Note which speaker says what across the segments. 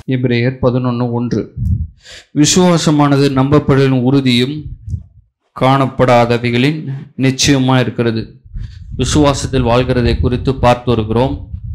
Speaker 1: எபிரேயர் பதினொன்று ஒன்று விசுவாசமானது நம்பப்படலின் உறுதியும் காணப்படாதவைகளின் நிச்சயமா இருக்கிறது விசுவாசத்தில் வாழ்கிறதை குறித்து பார்த்து வருகிறோம்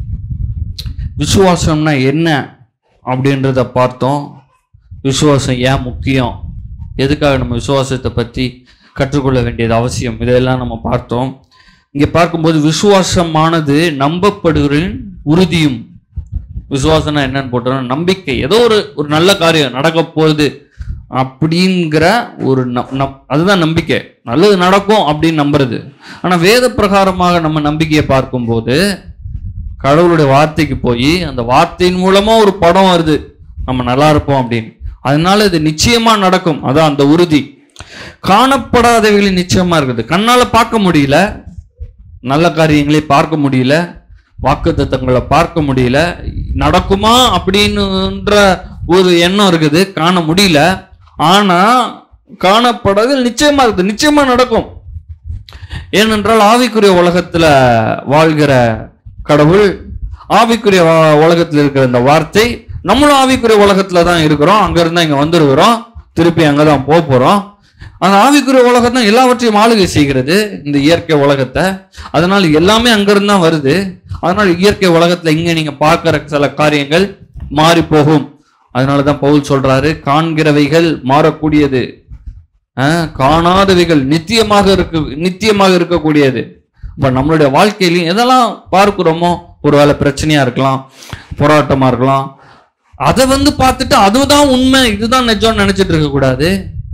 Speaker 1: விசுவாசம்னா என்ன அப்படின்றத பார்த்தோம் விசுவாசம் ஏன் முக்கியம் எதுக்காக நம்ம விசுவாசத்தை பற்றி கற்றுக்கொள்ள வேண்டியது அவசியம் இதெல்லாம் நம்ம பார்த்தோம் இங்கே பார்க்கும்போது விசுவாசமானது நம்பப்படுகிறதின் உறுதியும் விசுவாசம்னா என்னன்னு போட்டோம் நம்பிக்கை ஏதோ ஒரு ஒரு நல்ல காரியம் நடக்க போகுது அப்படிங்கிற ஒரு ந- நம்- அதுதான் நம்பிக்கை நல்லது நடக்கும் அப்படின்னு நம்புறது ஆனா வேத பிரகாரமாக நம்ம நம்பிக்கையை பார்க்கும்போது கடவுளுடைய வார்த்தைக்கு போய் அந்த வார்த்தையின் மூலமா ஒரு படம் வருது நம்ம நல்லா இருப்போம் அப்படின்னு அதனால இது நிச்சயமா நடக்கும் அதான் அந்த உறுதி காணப்படாதவைகள் நிச்சயமா இருக்குது கண்ணால பார்க்க முடியல நல்ல காரியங்களை பார்க்க முடியல வாக்குத்தத்தங்களை பார்க்க முடியல நடக்குமா அப்படின்னுன்ற ஒரு எண்ணம் இருக்குது காண முடியல ஆனா காணப்படாது நிச்சயமா இருக்குது நிச்சயமா நடக்கும் ஏனென்றால் ஆவிக்குரிய உலகத்துல வாழ்கிற கடவுள் ஆவிக்குரிய வா- உலகத்துல இருக்கிற இந்த வார்த்தை நம்மளும் ஆவிக்குரிய உலகத்துல தான் இருக்கிறோம் அங்க இருந்தா இங்க வந்துருக்கிறோம் திருப்பி அங்கதான் போக போறோம் அந்த ஆவிக்குரிய உலகம் தான் எல்லாவற்றையும் ஆளுகை செய்கிறது இந்த இயற்கை உலகத்தை அதனால எல்லாமே அங்கிருந்து தான் வருது அதனால இயற்கை உலகத்துல இங்க நீங்க பார்க்கிற சில காரியங்கள் மாறி போகும் அதனாலதான் பவுல் சொல்றாரு காண்கிறவைகள் மாறக்கூடியது ஆஹ், காணாதவைகள் நித்தியமாக இருக்கு நித்தியமாக இருக்கக்கூடியது இப்ப நம்மளுடைய வாழ்க்கையிலையும் எதெல்லாம் பார்க்கிறோமோ ஒருவேளை பிரச்சனையா இருக்கலாம் போராட்டமா இருக்கலாம் அதை வந்து பார்த்துட்டு அதுதான் உண்மை இதுதான் நிஜம்னு நினைச்சிட்டு இருக்க கூடாது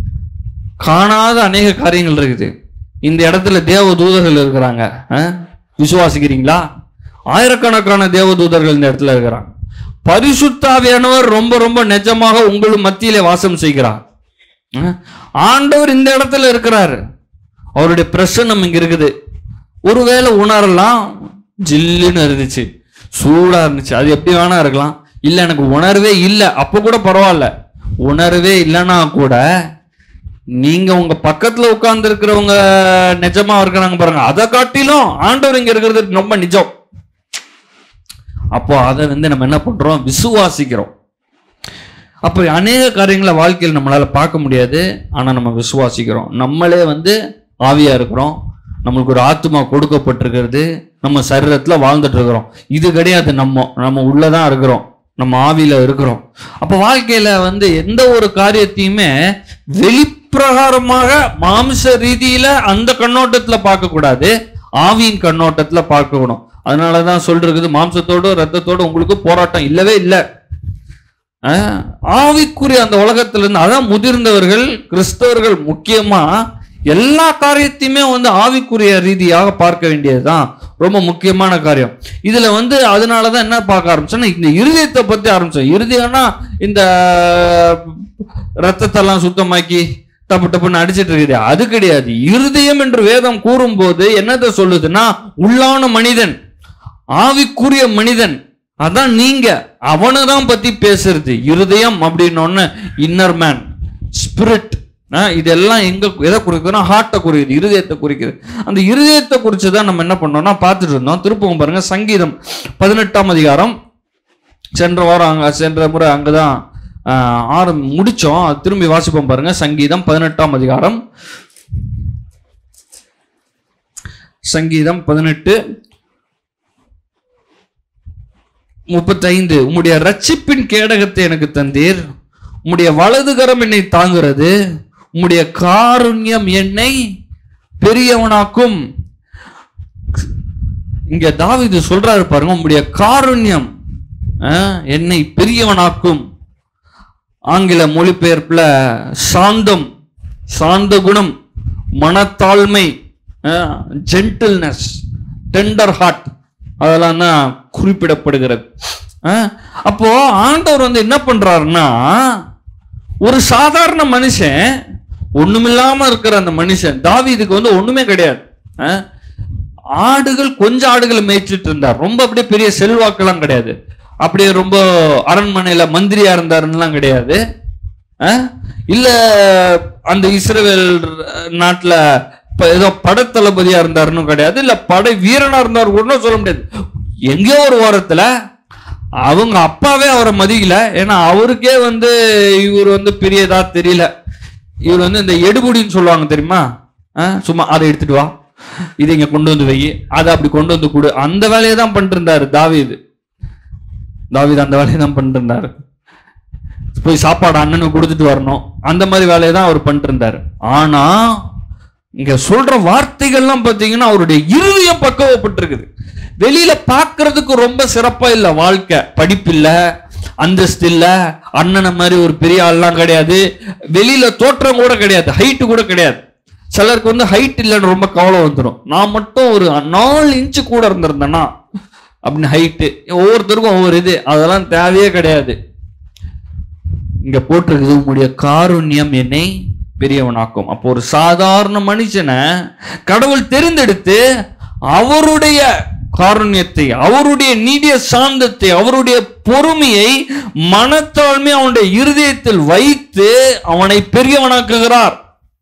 Speaker 1: காணாத அநேக காரியங்கள் இருக்குது இந்த இடத்துல தேவ தூதர்கள் இருக்கிறாங்க ஆஹ்? விசுவாசிக்கிறீங்களா ஆயிரக்கணக்கான தேவ தூதர்கள் இந்த இடத்துல இருக்கிறாங்க பரிசுத்தாவியானவர் ரொம்ப ரொம்ப நிஜமாக உங்கள் மத்தியிலே வாசம் செய்கிறார் ஆஹ்? ஆண்டவர் இந்த இடத்துல இருக்கிறாரு அவருடைய பிரசன்னம் இங்க இருக்குது ஒருவேளை உணரலாம் ஜில்லுன்னு இருந்துச்சு சூடா இருந்துச்சு அது எப்படி வேணா இருக்கலாம் இல்ல எனக்கு உணர்வே இல்லை அப்ப கூட பரவாயில்ல உணர்வே இல்லைன்னா கூட நீங்க உங்க பக்கத்துல உட்கார்ந்து இருக்கிறவங்க நிஜமா இருக்கிறாங்க பாருங்க அதை காட்டிலும் ஆண்டவர் இங்க இருக்கிறது ரொம்ப நிஜம் அப்போ அதை வந்து நம்ம என்ன பண்றோம் விசுவாசிக்கிறோம் அப்போ அநேக காரியங்களை வாழ்க்கையில் நம்மளால பார்க்க முடியாது ஆனா நம்ம விசுவாசிக்கிறோம் நம்மளே வந்து ஆவியா இருக்கிறோம் நம்மளுக்கு ஒரு ஆத்மா கொடுக்கப்பட்டிருக்கிறது நம்ம சரீரத்துல வாழ்ந்துட்டு இருக்கிறோம் இது கிடையாது நம்ம நம்ம உள்ளதான் இருக்கிறோம் நம்ம ஆவியில இருக்கிறோம் அப்ப வாழ்க்கையில வந்து எந்த ஒரு காரியத்தையுமே வெளிப்பிரகாரமாக மாம்ச ரீதியில அந்த கண்ணோட்டத்துல பார்க்க கூடாது ஆவியின் கண்ணோட்டத்துல பார்க்கணும் அதனாலதான் சொல்றது மாம்சத்தோட ரத்தத்தோட உங்களுக்கு போராட்டம் இல்லவே இல்லை ஆஹ், ஆவிக்குரிய அந்த உலகத்துல இருந்து அதான் முதிர்ந்தவர்கள் கிறிஸ்தவர்கள் முக்கியமா எல்லா காரியத்தையுமே வந்து ஆவிக்குரிய ரீதியாக பார்க்க வேண்டியதுதான் ரொம்ப முக்கியமான காரியம் இதுல வந்து அதனாலதான் என்ன பார்க்க ஆரம்பிச்சோன்னா இந்த இருதயத்தை பத்தி ஆரம்பிச்சோம் இருதயம்னா இந்த ரத்தத்தெல்லாம் சுத்தமாக்கி டப்பு டப்புன்னு அடிச்சிட்டு இருக்குது அது கிடையாது இருதயம் என்று வேதம் கூறும்போது என்னத்தை சொல்லுதுன்னா உள்ளான மனிதன் ஆவிக்குரிய மனிதன் அதான் நீங்க அவனை தான் பத்தி பேசுறது இருதயம் அப்படின்னு இன்னர் மேன் ஸ்பிரிட் இதெல்லாம் எங்க எதை குறிக்குதுன்னா ஹார்ட்டை குறிக்குது இருதயத்தை குறிக்குது அந்த இருதயத்தை குறித்து தான் நம்ம என்ன பண்ணோம்னா பார்த்துட்டு இருந்தோம் திருப்பவும் பாருங்க சங்கீதம் பதினெட்டாம் அதிகாரம் சென்ற வாரம் அங்க சென்ற முறை அங்கதான் ஆஹ், ஆறு முடிச்சோம் அது திரும்பி வாசிப்போம் பாருங்க சங்கீதம் பதினெட்டாம் அதிகாரம் சங்கீதம் பதினெட்டு முப்பத்தைந்து உம்முடைய ரட்சிப்பின் கேடகத்தை எனக்கு தந்தீர் உம்முடைய வலது கரம் என்னை தாங்குகிறது உம்முடைய காருண்யம் என்னை பெரியவனாக்கும் இங்க தாவீது சொல்றாரு பாருங்க உம்முடைய காருண்யம் ஆஹ், என்னை பெரியவனாக்கும் ஆங்கில மொழிபெயர்ப்புல சாந்தம் சாந்த குணம் மனத்தாழ்மை ஜென்டில்னஸ் டெண்டர் ஹார்ட் அதெல்லாம் தான் குறிப்பிடப்படுகிறது ஆஹ், அப்போ ஆண்டவர் வந்து என்ன பண்றாருன்னா ஒரு சாதாரண மனுஷன் ஒண்ணுமில்லாம இருக்கிற அந்த மனுஷன் தாவீதுக்கு வந்து ஒண்ணுமே கிடையாது ஆஹ், ஆடுகள் கொஞ்சம் ஆடுகளை மேய்ச்சிட்டு இருந்தார் ரொம்ப அப்படியே பெரிய செல்வாக்கெல்லாம் கிடையாது அப்படியே ரொம்ப அரண்மனையில மந்திரியா இருந்தாருன்னுலாம் கிடையாது ஆஹ், இல்ல அந்த இஸ்ரேல் நாட்டுல இப்ப ஏதோ படத்தளபதியா இருந்தாருன்னு கிடையாது இல்ல படை வீரனா இருந்தாரு கூட சொல்ல முடியாது எங்கேயோ ஒரு வாரத்துல அவங்க அப்பாவே அவரை மதிக்கல ஏன்னா அவருக்கே வந்து இவர் வந்து பெரியதா தெரியல இவர் வந்து இந்த எடுபுடின்னு சொல்லுவாங்க தெரியுமா ஆ, சும்மா அதை எடுத்துட்டு வா இதை இங்க கொண்டு வந்து வை அதை அப்படி கொண்டு வந்து கொடு அந்த வேலையை தான் பண்ணிட்டு இருந்தாரு தாவீது தாவீது அந்த வேலையை தான் பண்ணிட்டு இருந்தாரு போய் சாப்பாடு அண்ணனுக்கு கொடுத்துட்டு வரணும் அந்த மாதிரி வேலையை தான் அவர் பண்ணிட்டு இருந்தாரு ஆனா இங்க சொல்ற வார்த்தைகள்லாம் பாத்தீங்கன்னா அவருடைய இருதயம் பக்குவப்பட்டிருக்குது வெளியில பார்க்கிறதுக்கு ரொம்ப சிறப்பா இல்ல வாழ்க்கை படிப்பு இல்ல அந்தஸ்து இல்ல அண்ணனை மாதிரி ஒரு பெரிய ஆள்லாம் கிடையாது வெளியில தோற்றம் கூட கிடையாது ஹைட்டு கூட கிடையாது சிலருக்கு வந்து ஹைட் இல்லைன்னு ரொம்ப கவலை வந்துடும் நான் மட்டும் ஒரு நாலு இன்ச்சு கூட இருந்திருந்தேன்னா அப்படின்னு ஹைட்டு ஒவ்வொருத்தருக்கும் ஒவ்வொரு இது அதெல்லாம் தேவையே கிடையாது இங்க போட்டிருக்குது உங்களுடைய காருண்யம் என்னை பெரியவனாக்கும் அப்போ ஒரு சாதாரண மனுஷனை கடவுள் தெரிந்தெடுத்து அவருடைய காருண்யத்தை அவருடைய நீடிய சாந்தத்தை அவருடைய பொறுமையை மனத்தாழ்மை அவனுடைய இருதயத்தில் வைத்து அவனை பெரியவனாக்குகிறார்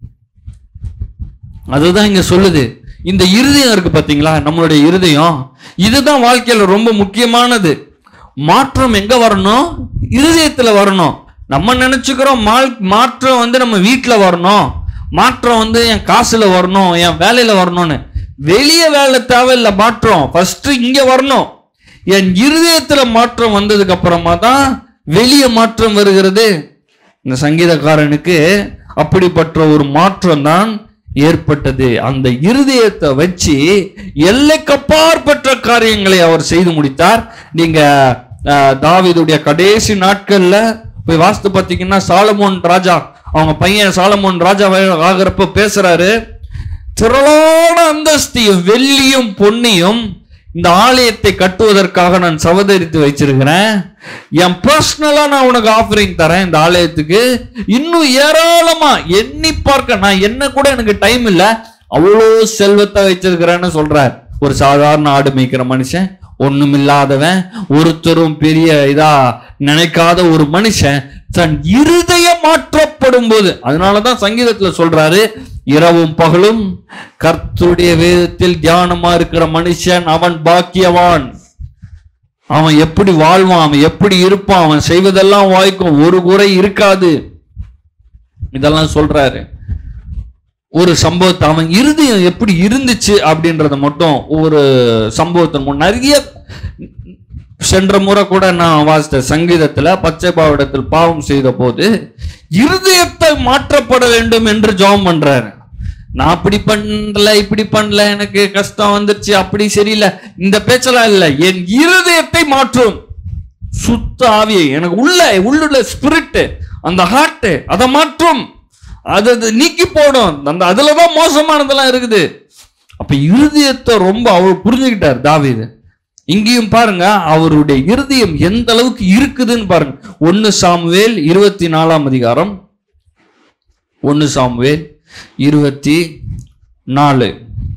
Speaker 1: அதுதான் இங்க சொல்லுது இந்த இருதயம் இருக்கு பாத்தீங்களா நம்மளுடைய இருதயம் இதுதான் வாழ்க்கையில ரொம்ப முக்கியமானது மாற்றம் எங்க வரணும் இருதயத்துல வரணும் நம்ம நினைச்சுக்கிறோம் மா- மாற்றம் வந்து நம்ம வீட்டுல வரணும் மாற்றம் வந்து என் காசுல வரணும் என் வேலையில வரணும்னு வெளிய வேலை தேவையில்லை மாற்றம் ஃபர்ஸ்ட் இங்க வரணும் என் இருதயத்துல மாற்றம் வந்ததுக்கு அப்புறமா தான் வெளிய மாற்றம் வருகிறது இந்த சங்கீதக்காரனுக்கு அப்படிப்பட்ட ஒரு மாற்றம் தான் ஏற்பட்டது அந்த இருதயத்தை வச்சு எல்லைக்கப்பாற்பட்ட காரியங்களை அவர் செய்து முடித்தார் நீங்க அஹ், தாவீதுடைய கடைசி நாட்கள்ல போய் வாஸ்து பார்த்தீங்கன்னா சாலமோன் ராஜா அவங்க பையன் சாலமோன் ராஜா ஆகிறப்ப பேசுறாரு திரளான அந்தஸ்தியும் வெள்ளியும் பொன்னியும் இந்த ஆலயத்தை கட்டுவதற்காக நான் சவதரித்து வச்சிருக்கிறேன் என் பர்சனலா நான் உனக்கு ஆஃபரிங் தரேன் இந்த ஆலயத்துக்கு இன்னும் ஏராளமா எண்ணி பார்க்க நான் என்ன கூட எனக்கு டைம் இல்ல அவ்வளோ செல்வத்தை வச்சிருக்கிறேன்னு சொல்றார் ஒரு சாதாரண ஆடு மேய்க்கிற மனுஷன் ஒண்ணுமில்லாதவன் ஒருத்தரும் பெரிய இதா நினைக்காத ஒரு மனுஷன் தன் இருதயம் மாற்றப்படும் போது அதனாலதான் சங்கீதத்துல சொல்றாரு இரவும் பகலும் கர்த்தருடைய வேதத்தில் தியானமா இருக்கிற மனுஷன் அவன் பாக்கியவான் அவன் எப்படி வாழ்வான் அவன் எப்படி இருப்பான் அவன் செய்வதெல்லாம் வாய்க்கும் ஒரு குறை இருக்காது இதெல்லாம் சொல்றாரு ஒரு சம்பவத்தை அவன் இருதயம் எப்படி இருந்துச்சு அப்படின்றத மட்டும் ஒரு சம்பவத்தை முன் நிறைய சென்ற முறை கூட நான் வாசித்த சங்கீதத்துல பச்சை பாவிடத்தில் பாவம் செய்த போது இருதயத்தை மாற்றப்பட வேண்டும் என்று ஜெபம் பண்றாரு நான் அப்படி பண்ணல இப்படி பண்ணல எனக்கு கஷ்டம் வந்துருச்சு அப்படி சரியில்லை இந்த பேச்செல்லாம் இல்லை என் இருதயத்தை மாற்றும் சுத்த ஆவியை எனக்கு உள்ள உள்ளுள்ள ஸ்பிரிட் அந்த ஹார்ட் அதை மாற்றும் அது அது நீக்கி போடும் அந்த அதுலதான் மோசமானதெல்லாம் இருக்குது அப்ப இருதயத்தை ரொம்ப அவர் புரிஞ்சுக்கிட்டார் தாவீது இங்கேயும் பாருங்க அவருடைய இருதயம் எந்த அளவுக்கு இருக்குதுன்னு பாருங்க ஒன்னு சாமுவேல் இருபத்தி நாலாம் அதிகாரம் ஒன்னு சாமுவேல் இருபத்தி நாலு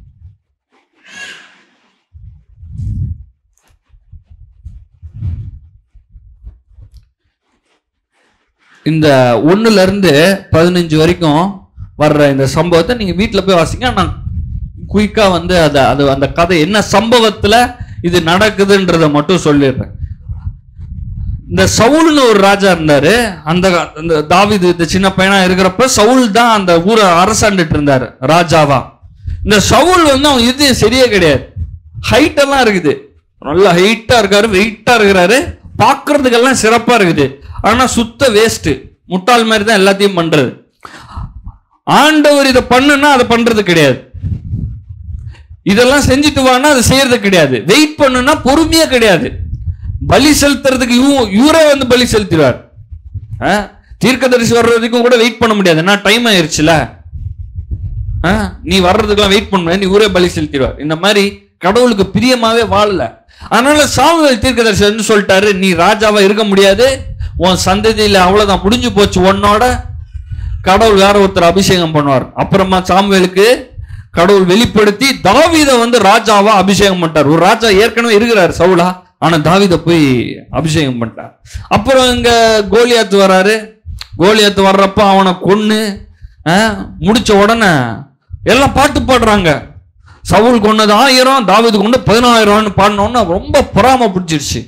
Speaker 1: இந்த ஒண்ணுல இருந்து பதினஞ்சு வரைக்கும் வர்ற இந்த சம்பவத்தை நீங்க வீட்ல போய் வாசிங்க நான் குயிக்கா வந்து அத அது அந்த கதை என்ன சம்பவத்துல இது நடக்குதுன்றத மட்டும் சொல்லிடுறேன் இந்த சவுல்னு ஒரு ராஜா இருந்தாரு அந்த அந்த தாவீது இந்த சின்ன பையனா இருக்கிறப்ப சவுல் தான் அந்த ஊரை அரசாண்டுட்டு இருந்தாரு ராஜாவா இந்த சவுல் வந்து அவன் இதயம் சரியே கிடையாது ஹைட் எல்லாம் இருக்குது நல்ல ஹைட்டா இருக்காரு வெயிட்டா இருக்கிறாரு பார்க்கிறதுக்கெல்லாம் சிறப்பா இருக்குது ஆனா சுத்த வேஸ்ட் முட்டாள் மாதிரி தான் எல்லாத்தையும் பண்றது ஆண்டவர் இதை பண்ணுனா அதை பண்றது கிடையாது இதெல்லாம் செஞ்சுட்டு வானா அதை செய்யறது கிடையாது வெயிட் பண்ணுனா பொறுமையே கிடையாது பலி செலுத்துறதுக்கு இவ- இவரே வந்து பலி செலுத்திடுவார் ஆ? தீர்க்கதரிசி வர்ற வரைக்கும் கூட வெயிட் பண்ண முடியாது என்ன டைம் ஆயிருச்சுல ஆ? நீ வர்றதுக்கெல்லாம் வெயிட் பண்ண நீ ஊரே பலி செலுத்திடுவார் இந்த மாதிரி கடவுளுக்கு பிரியமாவே வாழல அதனால சாமுவேல் தீர்க்கதரிசி வந்து சொல்லிட்டாரு நீ ராஜாவா இருக்க முடியாது உன் சந்ததியில அவ்வளவுதான் முடிஞ்சு போச்சு உன்னோட கடவுள் வேற ஒருத்தர் அபிஷேகம் பண்ணுவார் அப்புறமா சாமுவேலுக்கு கடவுள் வெளிப்படுத்தி தாவீதை வந்து ராஜாவா அபிஷேகம் பண்ணிட்டார் ஒரு ராஜா ஏற்கனவே இருக்கிறார் சவுலா ஆனா தாவீதை போய் அபிஷேகம் பண்ணிட்டார் அப்புறம் இங்க கோலியாத்து வராரு கோலியாத்து வர்றப்ப அவனை கொன்னு ஆ, முடிச்ச உடனே எல்லாம் பாட்டு பாடுறாங்க சவுல் கொன்னது ஆயிரம் தாவீது கொண்டு பதினாயிரம்னு பாடினோன்னு ரொம்ப பொறாம பிடிச்சிருச்சு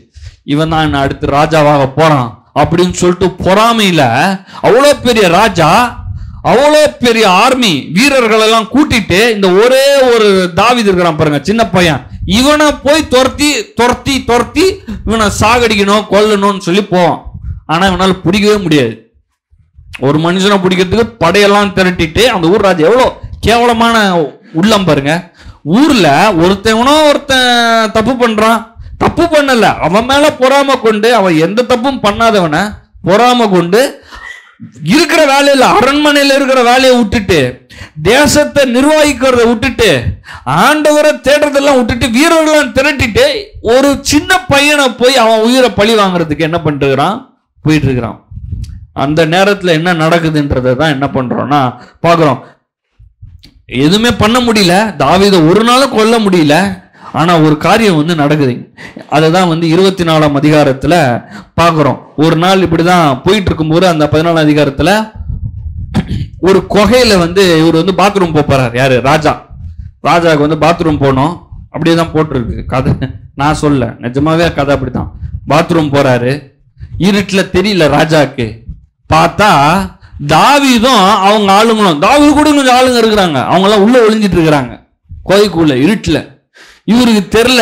Speaker 1: இவன் தான் என்ன அடுத்து ராஜாவாக போறான் அப்படின்னு சொல்லிட்டு பொறாமையில அவ்வளோ பெரிய ராஜா அவ்வளோ பெரிய ஆர்மி வீரர்கள் எல்லாம் கூட்டிட்டு இந்த ஒரே ஒரு தாவீது இருக்கிறான் பாருங்க சின்ன பையன் இவனை போய் துரத்தி துரத்தி துரத்தி இவனை சாகடிக்கணும் கொல்லணும்னு சொல்லி போவான் ஆனா இவனால பிடிக்கவே முடியாது ஒரு மனுஷனை பிடிக்கிறதுக்கு படையெல்லாம் திரட்டிட்டு அந்த ஊர் ராஜா எவ்வளோ கேவலமான உள்ளம் பாருங்க ஊர்ல ஒருத்தவனோ ஒருத்தன் தப்பு பண்றான் தப்பு பண்ணல அவன் மேல பொறாம கொண்டு அவன் எந்த தப்பும் பண்ணாதவனை பொறாம கொண்டு இருக்கிற வேலையில அரண்மனையில இருக்கிற வேலையை விட்டுட்டு தேசத்தை நிர்வகிக்கிறத விட்டுட்டு ஆண்டவரை தேடுறதெல்லாம் விட்டுட்டு வீரர்களெல்லாம் திரட்டிட்டு ஒரு சின்ன பையனை போய் அவன் உயிரை பழி வாங்குறதுக்கு என்ன பண்ணிட்டு இருக்கிறான் போயிட்டு இருக்கிறான் அந்த நேரத்துல என்ன நடக்குதுன்றதை தான் என்ன பண்றோம்னா பார்க்குறோம் எதுவுமே பண்ண முடியல தாவீதை ஒரு நாளும் கொல்ல முடியல ஆனா ஒரு காரியம் வந்து நடக்குது அதுதான் வந்து இருபத்தி நாலாம் அதிகாரத்துல பார்க்குறோம் ஒரு நாள் இப்படிதான் போயிட்டு இருக்கும்போது அந்த பதினாலாம் அதிகாரத்துல ஒரு குகையில வந்து இவர் வந்து பாத்ரூம் போறாரு யாரு ராஜா ராஜாவுக்கு வந்து பாத்ரூம் போனோம் அப்படியே தான் போட்டிருக்கு கதை நான் சொல்ல நிஜமாவே கதை அப்படிதான் பாத்ரூம் போறாரு இருட்டுல தெரியல ராஜாக்கு பார்த்தா தாவீதும் அவங்க ஆளுங்களும் தாவீது கூட கொஞ்சம் ஆளுங்க இருக்கிறாங்க அவங்க எல்லாம் உள்ள ஒளிஞ்சிட்டு இருக்கிறாங்க கோயிக்குள்ள இருட்டுல இவருக்கு தெரில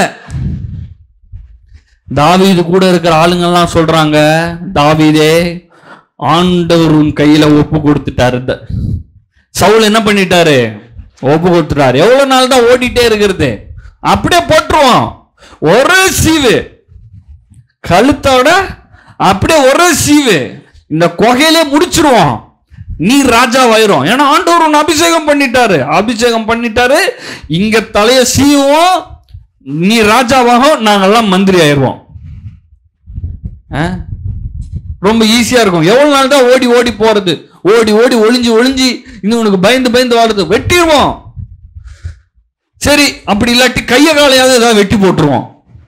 Speaker 1: தாவீது கூட இருக்கிற ஆளுங்கெல்லாம் சொல்றாங்க தாவீதே ஆண்டவர் உன் கையில ஒப்பு கொடுத்துட்டாரு இந்த சவுல் என்ன பண்ணிட்டாரு ஒப்பு கொடுத்துட்டாரு எவ்வளவு நாள் தான் ஓடிட்டே இருக்கிறது அப்படியே போட்டுருவோம் ஒரு சீவு கழுத்தோட அப்படியே ஒரு சீவு இந்த குகையிலே முடிச்சிருவோம் நீ ராஜா வயிறோம் ஏன்னா ஆண்டவர் உன்னை அபிஷேகம் பண்ணிட்டாரு அபிஷேகம் பண்ணிட்டாரு இங்க தலைய சீவோம் நீ ராஜாவாகும் நாங்கெல்லாம் மந்திரி ஆயிடுவோம் ஆ? ரொம்ப ஈஸியா இருக்கும் எவ்வளவு நாள் தான் ஓடி ஓடி போறது ஓடி ஓடி ஒளிஞ்சு ஒளிஞ்சு இன்னும் உனக்கு பயந்து பயந்து வாடுறது வெட்டிடுவோம் சரி அப்படி இல்லாட்டி கைய காலையாவது ஏதாவது வெட்டி போட்டுருவோம்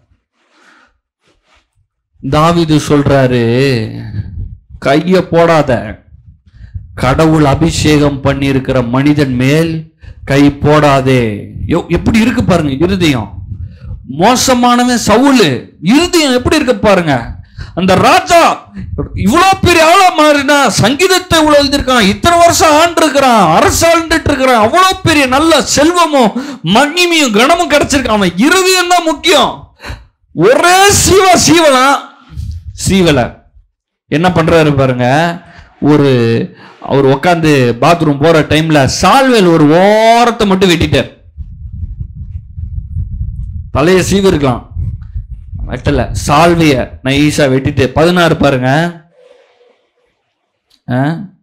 Speaker 1: தாவீது சொல்றாரு கைய போடாத கடவுள் அபிஷேகம் பண்ணி இருக்கிற மனிதன் மேல் கை போடாதே எவ்- எப்படி இருக்கு பாருங்க இருதயம் மோசமானவன் சவுலு இருதயம் எப்படி இருக்கு பாருங்க அந்த ராஜா இவ்வளவு பெரிய ஆளா மாறினா சங்கீதத்தை இவ்வளவு எழுதியிருக்கான் இத்தனை வருஷம் ஆண்டிருக்கிறான் அரசாண்டுட்டு இருக்கிறான் அவ்வளவு பெரிய நல்ல செல்வமும் மகிமையும் கனமும் கிடைச்சிருக்கான் அவன் இருதயம் தான் முக்கியம் ஒரே சீவ சீவலாம் சீவல என்ன பண்றாரு பாருங்க ஒரு அவர் உட்காந்து பாத்ரூம் போற டைம்ல சால்வேல் ஒரு ஓரத்தை மட்டும் வெட்டிட்டார் தலைய சீவு இருக்கலாம் வெட்டல சால்வைய நைஸா வெட்டிட்டு பதினாறு பாருங்க ஆ?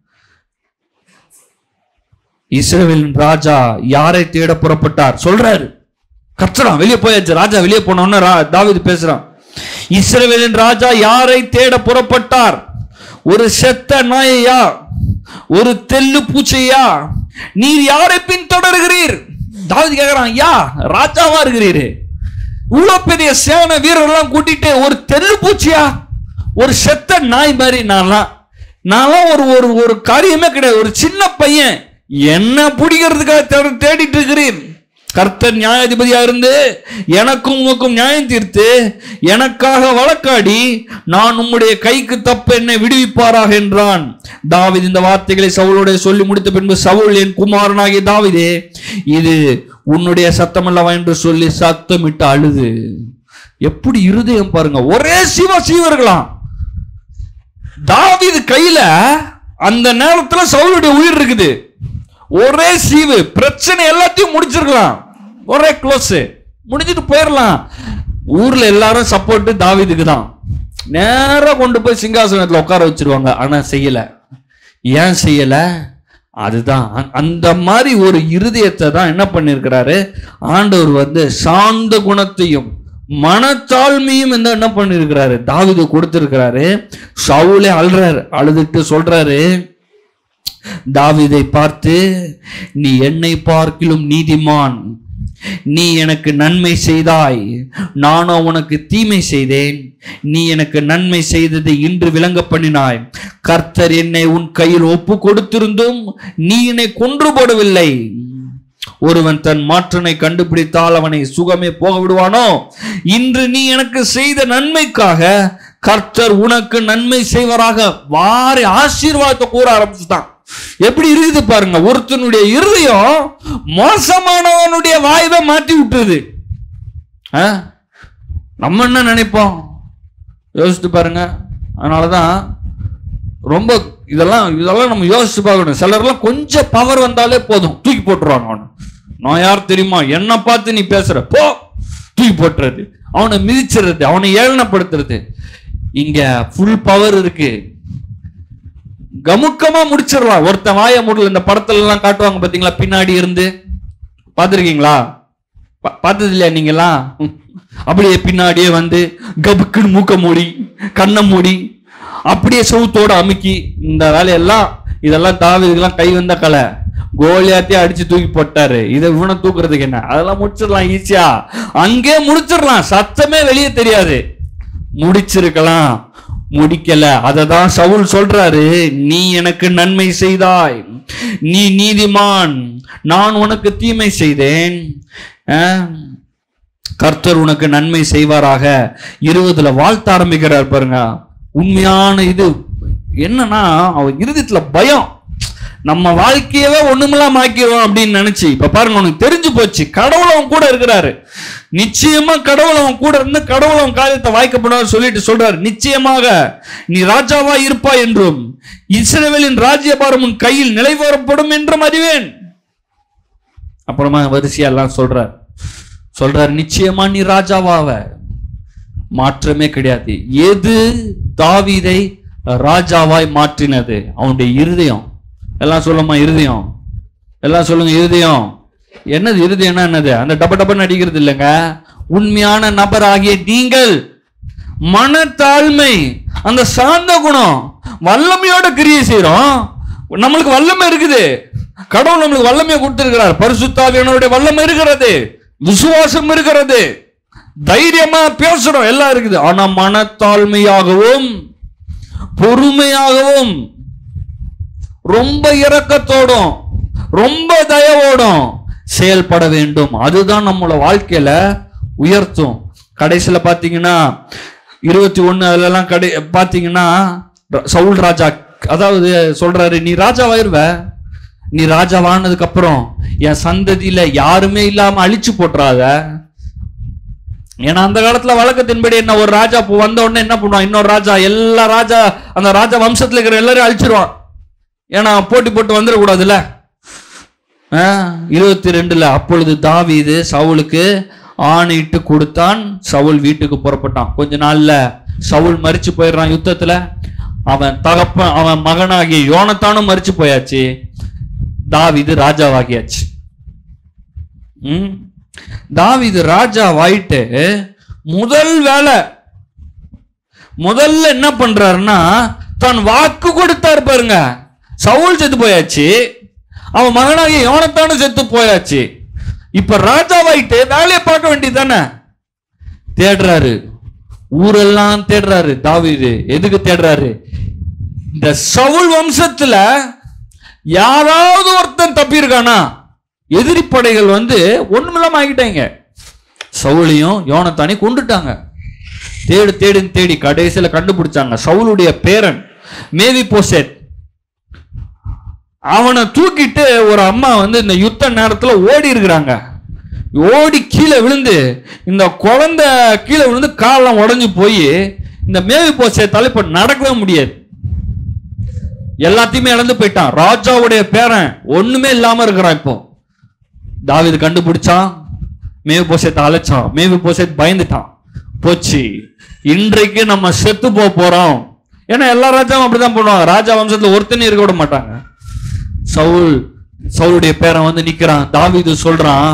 Speaker 1: இஸ்ரவேலின் ராஜா யாரை தேட புறப்பட்டார் சொல்றாரு கத்துறான் வெளியே போயாச்சு ராஜா வெளியே போனோன்னு ரா- தாவீது பேசுறான் இஸ்ரவேலின் ராஜா யாரை தேட புறப்பட்டார் ஒரு செத்த நாயையா ஒரு தெல்லு பூச்சையா நீர் யாரை பின்தொடர்கிறீர் தாவீது கேக்குறான் யா ராஜாவா இருக்கிறீரு இவ்வளவு பெரிய சேனை வீரர்லாம் கூட்டிட்டு ஒரு தெல்லு பூச்சியா ஒரு செத்த நாய் மாதிரி நான்லாம் நான்லாம் ஒரு ஒரு ஒரு காரியமே கிடையாது ஒரு சின்ன பையன் என்ன பிடிக்கிறதுக்காக தே- தேடிட்டு இருக்கிறேன் கர்த்தர் நியாயாதிபதியா இருந்து எனக்கும் உமக்கும் நியாயம் தீர்த்து எனக்காக வழக்காடி நான் உம்முடைய கைக்கு தப்ப என்னை விடுவிப்பாராக என்றான் தாவீது இந்த வார்த்தைகளை சவுலோட சொல்லி முடித்த பின்பு சவுல் என் குமாரனாகிய தாவீதே இது உன்னுடைய சத்தம் அல்லவா என்று சொல்லி சத்தமிட்டு அழுது எப்படி இருதயம் பாருங்க ஒரே சிவ சீவர்களாம் தாவீது கையில அந்த நேரத்துல சவுலுடைய உயிர் இருக்குது ஒரே சீவு பிரச்சனை எல்லாத்தையும் முடிச்சிருக்கலாம் ஒரே க்ளோஸ் முடிஞ்சிட்டு போயிடலாம் ஊர்ல எல்லாரும் சப்போர்ட் தாவீதுக்கு தான் நேரா கொண்டு போய் சிங்காசனத்துல உட்கார வச்சிருவாங்க ஆனா செய்யல ஏன் செய்யல அதுதான் அ- அந்த மாதிரி ஒரு இருதயத்தை தான் என்ன பண்ணியிருக்கிறாரு ஆண்டவர் வந்து சாந்த குணத்தையும் மனத்தாழ்மையும் இந்த என்ன பண்ணியிருக்கிறாரு தாவீது கொடுத்திருக்கிறாரு சவுலே அழுறாரு அழுதுட்டு சொல்றாரு தாவீதை பார்த்து நீ என்னை பார்க்கிலும் நீதிமான் நீ எனக்கு நன்மை செய்தாய் நானோ உனக்கு தீமை செய்தேன் நீ எனக்கு நன்மை செய்ததை இன்று விளங்க பண்ணினாய் கர்த்தர் என்னை உன் கையில் ஒப்பு கொடுத்திருந்தும் நீ என்னை கொன்று போடவில்லை ஒருவன் தன் மாற்றனை கண்டுபிடித்தால் அவனை சுகமே போக விடுவானோ இன்று நீ எனக்கு செய்த நன்மைக்காக கர்த்தர் உனக்கு நன்மை செய்வராக வாரி ஆசீர்வாதத்தை கூற ஆரம்பிச்சுட்டான் எப்படி இருக்குது பாருங்க ஒருத்தனுடைய இருதயம் மோசமானவனுடைய வாய்வை மாற்றி விட்டுருது ஆ? நம்ம என்ன நினைப்போம் யோசித்து பாருங்க அதனாலதான் ரொம்ப இதெல்லாம் இதெல்லாம் நம்ம யோசிச்சு பார்க்கணும் சிலர்லாம் கொஞ்சம் பவர் வந்தாலே போதும் தூக்கி போட்டுருவாங்க அவனை நான் யார் தெரியுமா என்ன பார்த்து நீ பேசுற போ தூக்கி போட்டுறது அவனை மிதிச்சிடுறது அவனை ஏளனப்படுத்துறது இங்க ஃபுல் பவர் இருக்கு கமுக்கமா முடிச்சிடலாம் ஒருத்தன் வாய முடியல இந்த படத்துல எல்லாம் காட்டுவாங்க பாத்தீங்களா பின்னாடி இருந்து பார்த்திருக்கீங்களா பா- பார்த்தது இல்லையா நீங்களாம் அப்படியே பின்னாடியே வந்து கபுக்குன்னு மூக்க மூடி கண்ணை மூடி அப்படியே சவுத்தோட அமுக்கி இந்த வேலையெல்லாம் இதெல்லாம் தாவிதுக்கெல்லாம் கை வந்த கலை கோலியாத்தையே அடிச்சு தூக்கி போட்டாரு இதை இவனை தூக்குறதுக்கு என்ன அதெல்லாம் முடிச்சிடலாம் ஈஸியா அங்கே முடிச்சிடலாம் சத்தமே வெளியே தெரியாது முடிச்சிருக்கலாம் முடிக்கல அததான் சவுல் சொல்றாரு நீ எனக்கு நன்மை செய்தாய் நீ நீதிமான் நான் உனக்கு தீமை செய்தேன் அஹ், கர்த்தர் உனக்கு நன்மை செய்வாராக இருபதுல வாழ்த்த ஆரம்பிக்கிறார் பாருங்க உண்மையான இது என்னன்னா அவர் இருதயத்துல பயம் நம்ம வாழ்க்கையவே ஒண்ணுமில்லாம ஆக்கிடுவோம் அப்படின்னு நினைச்சு இப்ப பாருங்க உனக்கு தெரிஞ்சு போச்சு கடவுள் அவன் கூட இருக்கிறாரு நிச்சயமா கடவுள் அவன் கூட இருந்து கடவுள் அவன் காரியத்தை வாய்க்கப்படுவார் சொல்லிட்டு சொல்றாரு நிச்சயமாக நீ ராஜாவா இருப்பாய் என்றும் இஸ்ரவேலின் ராஜ்யபாரம் உன் கையில் நிலைவரப்படும் என்றும் அறிவேன் அப்புறமா வரிசையா எல்லாம் சொல்றார் சொல்றார் நிச்சயமா நீ ராஜாவாவ மாற்றமே கிடையாது எது தாவீதை ராஜாவாய் மாற்றினது அவனுடைய இருதயம் எல்லாம் சொல்லுமா இருதயம் எல்லாம் சொல்லுங்க இருதயம் என்னது இருதயம்னா என்னது அந்த டப டபன்னு அடிக்கிறது இல்லைங்க உண்மையான நபர் ஆகிய நீங்கள் மனத்தாழ்மை அந்த சாந்த குணம் வல்லமையோட கிரியை செய்றோம் நம்மளுக்கு வல்லமை இருக்குது கடவுள் நம்மளுக்கு வல்லமையை கொடுத்திருக்கிறார் பரிசுத்தாவியனுடைய வல்லமை இருக்கிறது விசுவாசம் இருக்கிறது தைரியமா பேசுறோம் எல்லாம் இருக்குது ஆனா மனத்தாழ்மையாகவும் பொறுமையாகவும் ரொம்ப இரக்கத்தோடும் ரொம்ப தயவோடும் செயல்பட வேண்டும் அதுதான் நம்மளோட வாழ்க்கையில உயர்த்தும் கடைசியில பாத்தீங்கன்னா இருபத்தி ஒண்ணு அதுலலாம் கடை பாத்தீங்கன்னா ர- சவுல் ராஜா அதாவது சொல்றாரு நீ ராஜாவாயிருவ நீ ராஜாவானதுக்கு அப்புறம் என் சந்ததியில யாருமே இல்லாம அழிச்சு போட்டுறாத ஏன்னா அந்த காலத்துல வழக்கத்தின்படி என்ன ஒரு ராஜா இப்போ வந்த உடனே என்ன பண்ணுவான் இன்னொரு ராஜா எல்லா ராஜா அந்த ராஜா வம்சத்துல இருக்கிற எல்லாரையும் அழிச்சிருவான் ஏன்னா போட்டி போட்டு வந்துடக்கூடாதுல்ல இருபத்தி ரெண்டுல அப்பொழுது தாவீது சவுலுக்கு ஆணையிட்டு கொடுத்தான் சவுல் வீட்டுக்கு புறப்பட்டான் கொஞ்ச நாள்ல சவுல் மரிச்சு போயிடுறான் யுத்தத்துல அவன் தகப்பன் அவன் மகனாகிய யோனத்தானும் மரிச்சு போயாச்சு தாவீது ராஜாவாகியாச்சு ம் தாவீது ராஜாவாயிட்டு முதல் வேலை முதல்ல என்ன பண்றாருன்னா தான் வாக்கு கொடுத்தாரு பாருங்க சவுல் செத்து போயாச்சு அவன் மகனாகிய யோனத்தானும் செத்து போயாச்சு இப்ப ராஜாவாயிட்டு வேலையை பார்க்க வேண்டியது தானே தேடுறாரு ஊரெல்லாம் தேடுறாரு தாவீது எதுக்கு தேடுறாரு இந்த சவுல் வம்சத்துல யாராவது ஒருத்தன் தப்பியிருக்கானா எதிரி படைகள் வந்து ஒண்ணுமில்லாம ஆகிட்டாங்க சவுலையும் யோனத்தானையும் கொண்டுட்டாங்க தேடு தேடுன்னு தேடி கடைசியில கண்டுபிடிச்சாங்க சவுலுடைய பேரன் மேவி போசேத் அவனை தூக்கிட்டு ஒரு அம்மா வந்து இந்த யுத்த நேரத்துல ஓடி இருக்கிறாங்க ஓடி கீழே விழுந்து இந்த குழந்தை கீழே விழுந்து காலெல்லாம் உடைஞ்சு போய் இந்த மேவி போசே தலைப்பு நடக்கவே முடியாது எல்லாத்தையுமே இழந்து போயிட்டான் ராஜாவுடைய பேரன் ஒண்ணுமே இல்லாம இருக்கிறான் இப்போ தாவீது கண்டுபிடிச்சான் மேவு போசேத்தை அழைச்சான் மேவு போசேத் பயந்துட்டான் போச்சு இன்றைக்கு நம்ம செத்து போக போறோம் ஏன்னா எல்லா ராஜாவும் அப்படிதான் பண்ணுவாங்க ராஜா வம்சத்துல ஒருத்தனையும் இருக்க விட மாட்டாங்க சவுல் சவுளுடைய பேரன் வந்து நிக்கிறான் தாவீது சொல்றான்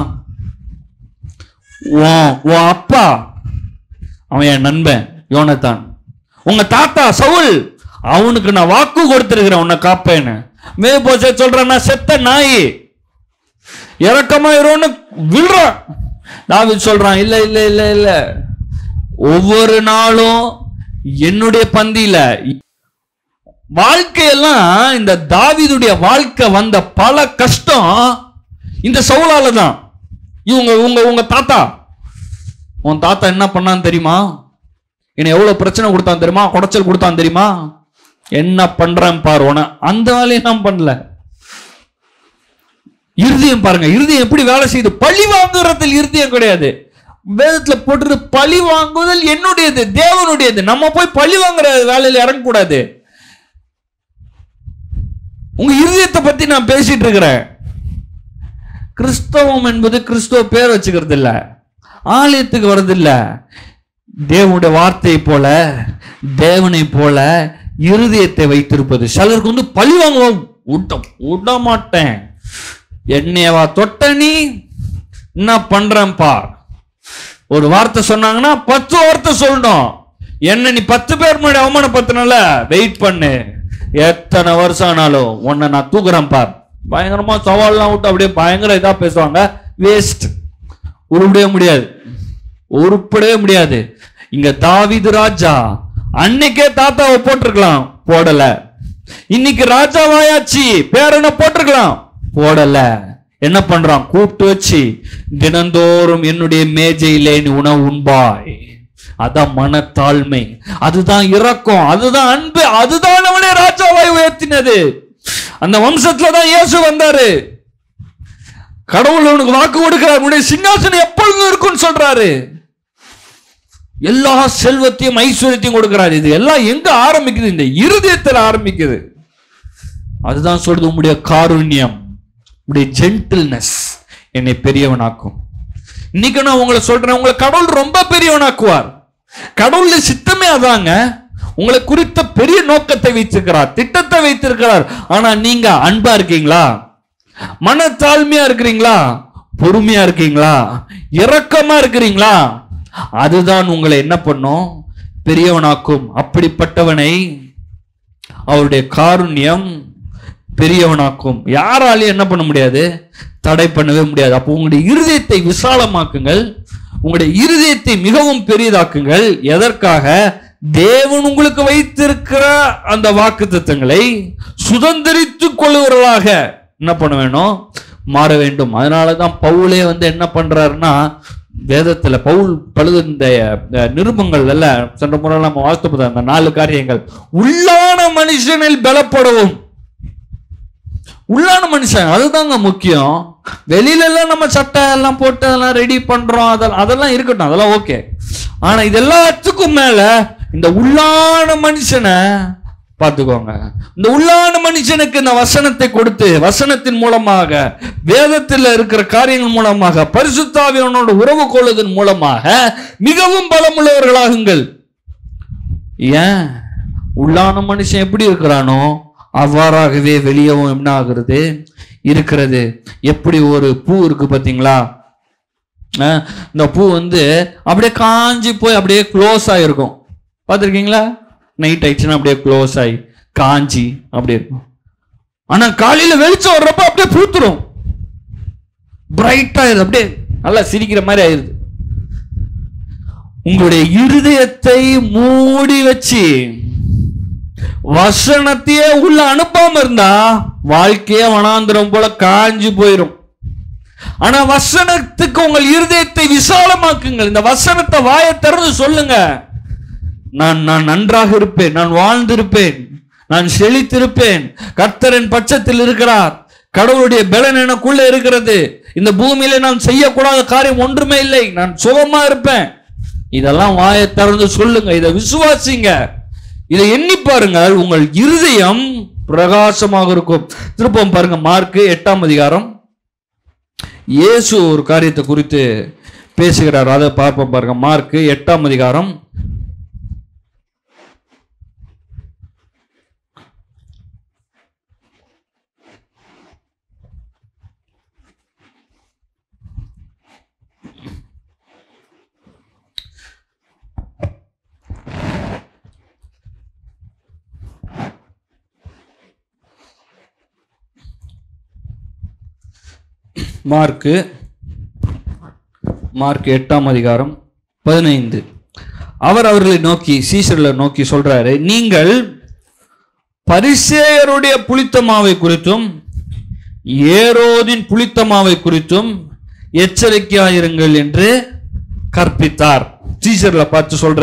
Speaker 1: உன் உன் அப்பா அவன் என் நண்பன் யோனத்தான் உங்க தாத்தா சவுல் அவனுக்கு நான் வாக்கு கொடுத்திருக்கிறேன் உன்னை காப்பேன்னு மே போசே சொல்றேன் நான் செத்த நாய் இறக்கமா இருன்னு விழுறான் தாவீது சொல்றான் இல்ல இல்ல இல்ல இல்ல ஒவ்வொரு நாளும் என்னுடைய பந்தியில வாழ்க்கையெல்லாம் இந்த தாவீதுடைய வாழ்க்கை வந்த பல கஷ்டம் இந்த சவுலால தான் இவங்க உங்க உங்க தாத்தா உன் தாத்தா என்ன பண்ணான்னு தெரியுமா என்ன எவ்வளவு பிரச்சனை கொடுத்தான் தெரியுமா குடைச்சல் கொடுத்தான் தெரியுமா என்ன பண்றேன் பாரு உன அந்த வேலையை நான் பண்ணல இருதயம் பாருங்க இருதயம் எப்படி வேலை செய்யுது பழி வாங்குறதில் இருதயம் கிடையாது வேதத்துல போட்டுறது பழி வாங்குவதில் என்னுடையது தேவனுடையது நம்ம போய் பழி வாங்குற வேலையில இறங்கக்கூடாது உங்க இருதயத்தை பத்தி நான் பேசிட்டு இருக்கிறேன் கிறிஸ்தவம் என்பது கிறிஸ்துவ பேர் வச்சுக்கிறது இல்ல ஆலயத்துக்கு வர்றது இல்ல தேவனுடைய வார்த்தையை போல தேவனை போல இருதயத்தை வைத்திருப்பது சிலருக்கு வந்து பழி வாங்குவோம் விட்ட விட மாட்டேன் என்னையவா தொட்ட நீ என்ன பண்றேன் பார் ஒரு வார்த்தை சொன்னாங்கன்னா பத்து வார்த்தை சொல்லணும் என்ன நீ பத்து பேர் முன்னாடி அவமானப்படுத்தினால வெயிட் பண்ணு எத்தனை வருஷம் ஆனாலும் உன்னை நான் தூக்குறேன் பார் பயங்கரமா சவால்லாம் விட்டு அப்படியே பயங்கர இதா பேசுவாங்க வேஸ்ட் உருப்படவே முடியாது உருப்படவே முடியாது இங்க தாவீது ராஜா அன்னைக்கே தாத்தாவை போட்டிருக்கலாம் போடல இன்னைக்கு ராஜாவாயாச்சு பேரனை போட்டிருக்கலாம் போடல என்ன பண்றான் கூப்பிட்டு வச்சு தினந்தோறும் என்னுடைய மேஜையிலே நீ உணவு உண்பாய் அதான் மனத்தாழ்மை அதுதான் இரக்கம் அதுதான் அன்பு அதுதான் அவனே ராஜாவாய் உயர்த்தினது அந்த வம்சத்துல தான் இயேசு வந்தாரு கடவுள் அவனுக்கு வாக்கு கொடுக்கிறார் உன்னுடைய சிங்காசனம் எப்பொழுதும் இருக்கும்னு சொல்றாரு எல்லா செல்வத்தையும் ஐஸ்வர்யத்தையும் கொடுக்கிறார் இது எல்லாம் எங்க ஆரம்பிக்குது இந்த இருதயத்தில் ஆரம்பிக்குது அதுதான் சொல்றது உம்முடைய காருண்யம் உடைய ஜென்டில்னஸ் என்னை பெரியவனாக்கும் இன்னைக்கு நான் உங்களை சொல்றேன் உங்களை கடவுள் ரொம்ப பெரியவனாக்குவார் கடவுள் சித்தமே அதாங்க உங்களை குறித்த பெரிய நோக்கத்தை வைத்திருக்கிறார் திட்டத்தை வைத்திருக்கிறார் ஆனா நீங்க அன்பா இருக்கீங்களா மனத்தாழ்மையா இருக்கிறீங்களா பொறுமையா இருக்கீங்களா இரக்கமா இருக்கிறீங்களா அதுதான் உங்களை என்ன பண்ணும் பெரியவனாக்கும் அப்படிப்பட்டவனை அவருடைய காருண்யம் பெரியவனாக்கும் யாராலையும் என்ன பண்ண முடியாது தடை பண்ணவே முடியாது அப்போ உங்களுடைய இருதயத்தை விசாலமாக்குங்கள் உங்களுடைய இருதயத்தை மிகவும் பெரியதாக்குங்கள் எதற்காக தேவன் உங்களுக்கு வைத்திருக்கிற அந்த வாக்கு தத்தங்களை சுதந்திரித்துக் கொள்ளுவர்களாக என்ன பண்ண வேணும் மாற வேண்டும் அதனாலதான் பவுலே வந்து என்ன பண்றாருன்னா வேதத்துல பவுல் பழுது இந்த அஹ், நிருபங்கள் எல்லாம் சென்ற முறை நம்ம வாசித்து அந்த நாலு காரியங்கள் உள்ளான மனுஷனில் பலப்படவும் உள்ளான மனுஷன் அதுதாங்க முக்கியம் வெளியில எல்லாம் நம்ம சட்டை எல்லாம் போட்டு அதெல்லாம் ரெடி பண்றோம் அதெல்லாம் அதெல்லாம் இருக்கட்டும் அதெல்லாம் ஓகே ஆனா இது எல்லாத்துக்கும் மேல இந்த உள்ளான மனுஷனை பார்த்துக்கோங்க இந்த உள்ளான மனுஷனுக்கு இந்த வசனத்தை கொடுத்து வசனத்தின் மூலமாக வேதத்தில் இருக்கிற காரியங்கள் மூலமாக பரிசுத்தாவியனோட உறவு கொள்வதன் மூலமாக மிகவும் பலமுள்ளவர்களாகுங்கள் ஏன் உள்ளான மனுஷன் எப்படி இருக்கிறானோ அவ்வாறாகவே வெளியவும் என்ன ஆகுறது இருக்கிறது எப்படி ஒரு பூ இருக்கு பாத்தீங்களா அஹ், இந்த பூ வந்து அப்படியே காஞ்சி போய் அப்படியே க்ளோஸ் ஆகிருக்கும் பார்த்துருக்கீங்களா நைட் ஆயிடுச்சுன்னா அப்படியே க்ளோஸ் ஆகி காஞ்சி அப்படியே இருக்கும் ஆனா காலையில வெளிச்சம் வர்றப்ப அப்படியே பூத்துரும் பிரைட் ஆயிருது அப்படியே நல்லா சிரிக்கிற மாதிரி ஆயிருது உங்களுடைய இருதயத்தை மூடி வச்சு வசனத்தையே உள்ள அனுப்பாம இருந்தா வாழ்க்கையே வனாந்திரம் போல காஞ்சு போயிரும் ஆனா வசனத்துக்கு உங்கள் இருதயத்தை விசாலமாக்குங்கள் இந்த வசனத்தை வாயை திறந்து சொல்லுங்க நான் நான் நன்றாக இருப்பேன் நான் வாழ்ந்திருப்பேன் நான் செழித்திருப்பேன் கர்த்தரின் பட்சத்தில் இருக்கிறார் கடவுளுடைய பலன் எனக்குள்ள இருக்கிறது இந்த பூமியில நான் செய்யக்கூடாத காரியம் ஒன்றுமே இல்லை நான் சுகமா இருப்பேன் இதெல்லாம் வாயை திறந்து சொல்லுங்க இதை விசுவாசிங்க இதை எண்ணி பாருங்கள் உங்கள் இருதயம் பிரகாசமாக இருக்கும் திருப்பம் பாருங்க மார்க்கு எட்டாம் அதிகாரம் இயேசு ஒரு காரியத்தை குறித்து பேசுகிறார் அதை பார்ப்போம் பாருங்க மார்க்கு எட்டாம் அதிகாரம் மார்க்கு மார்க் எட்டாம் அதிகாரம் பதினைந்து அவர் அவர்களை நோக்கி சீசர்களை நோக்கி சொல்றாரு நீங்கள் பரிசேயருடைய புளித்த மாவை குறித்தும் ஏரோதின் புளித்த மாவை குறித்தும் எச்சரிக்கையாயிருங்கள் என்று கற்பித்தார் சீசர்ல பார்த்து சொல்ற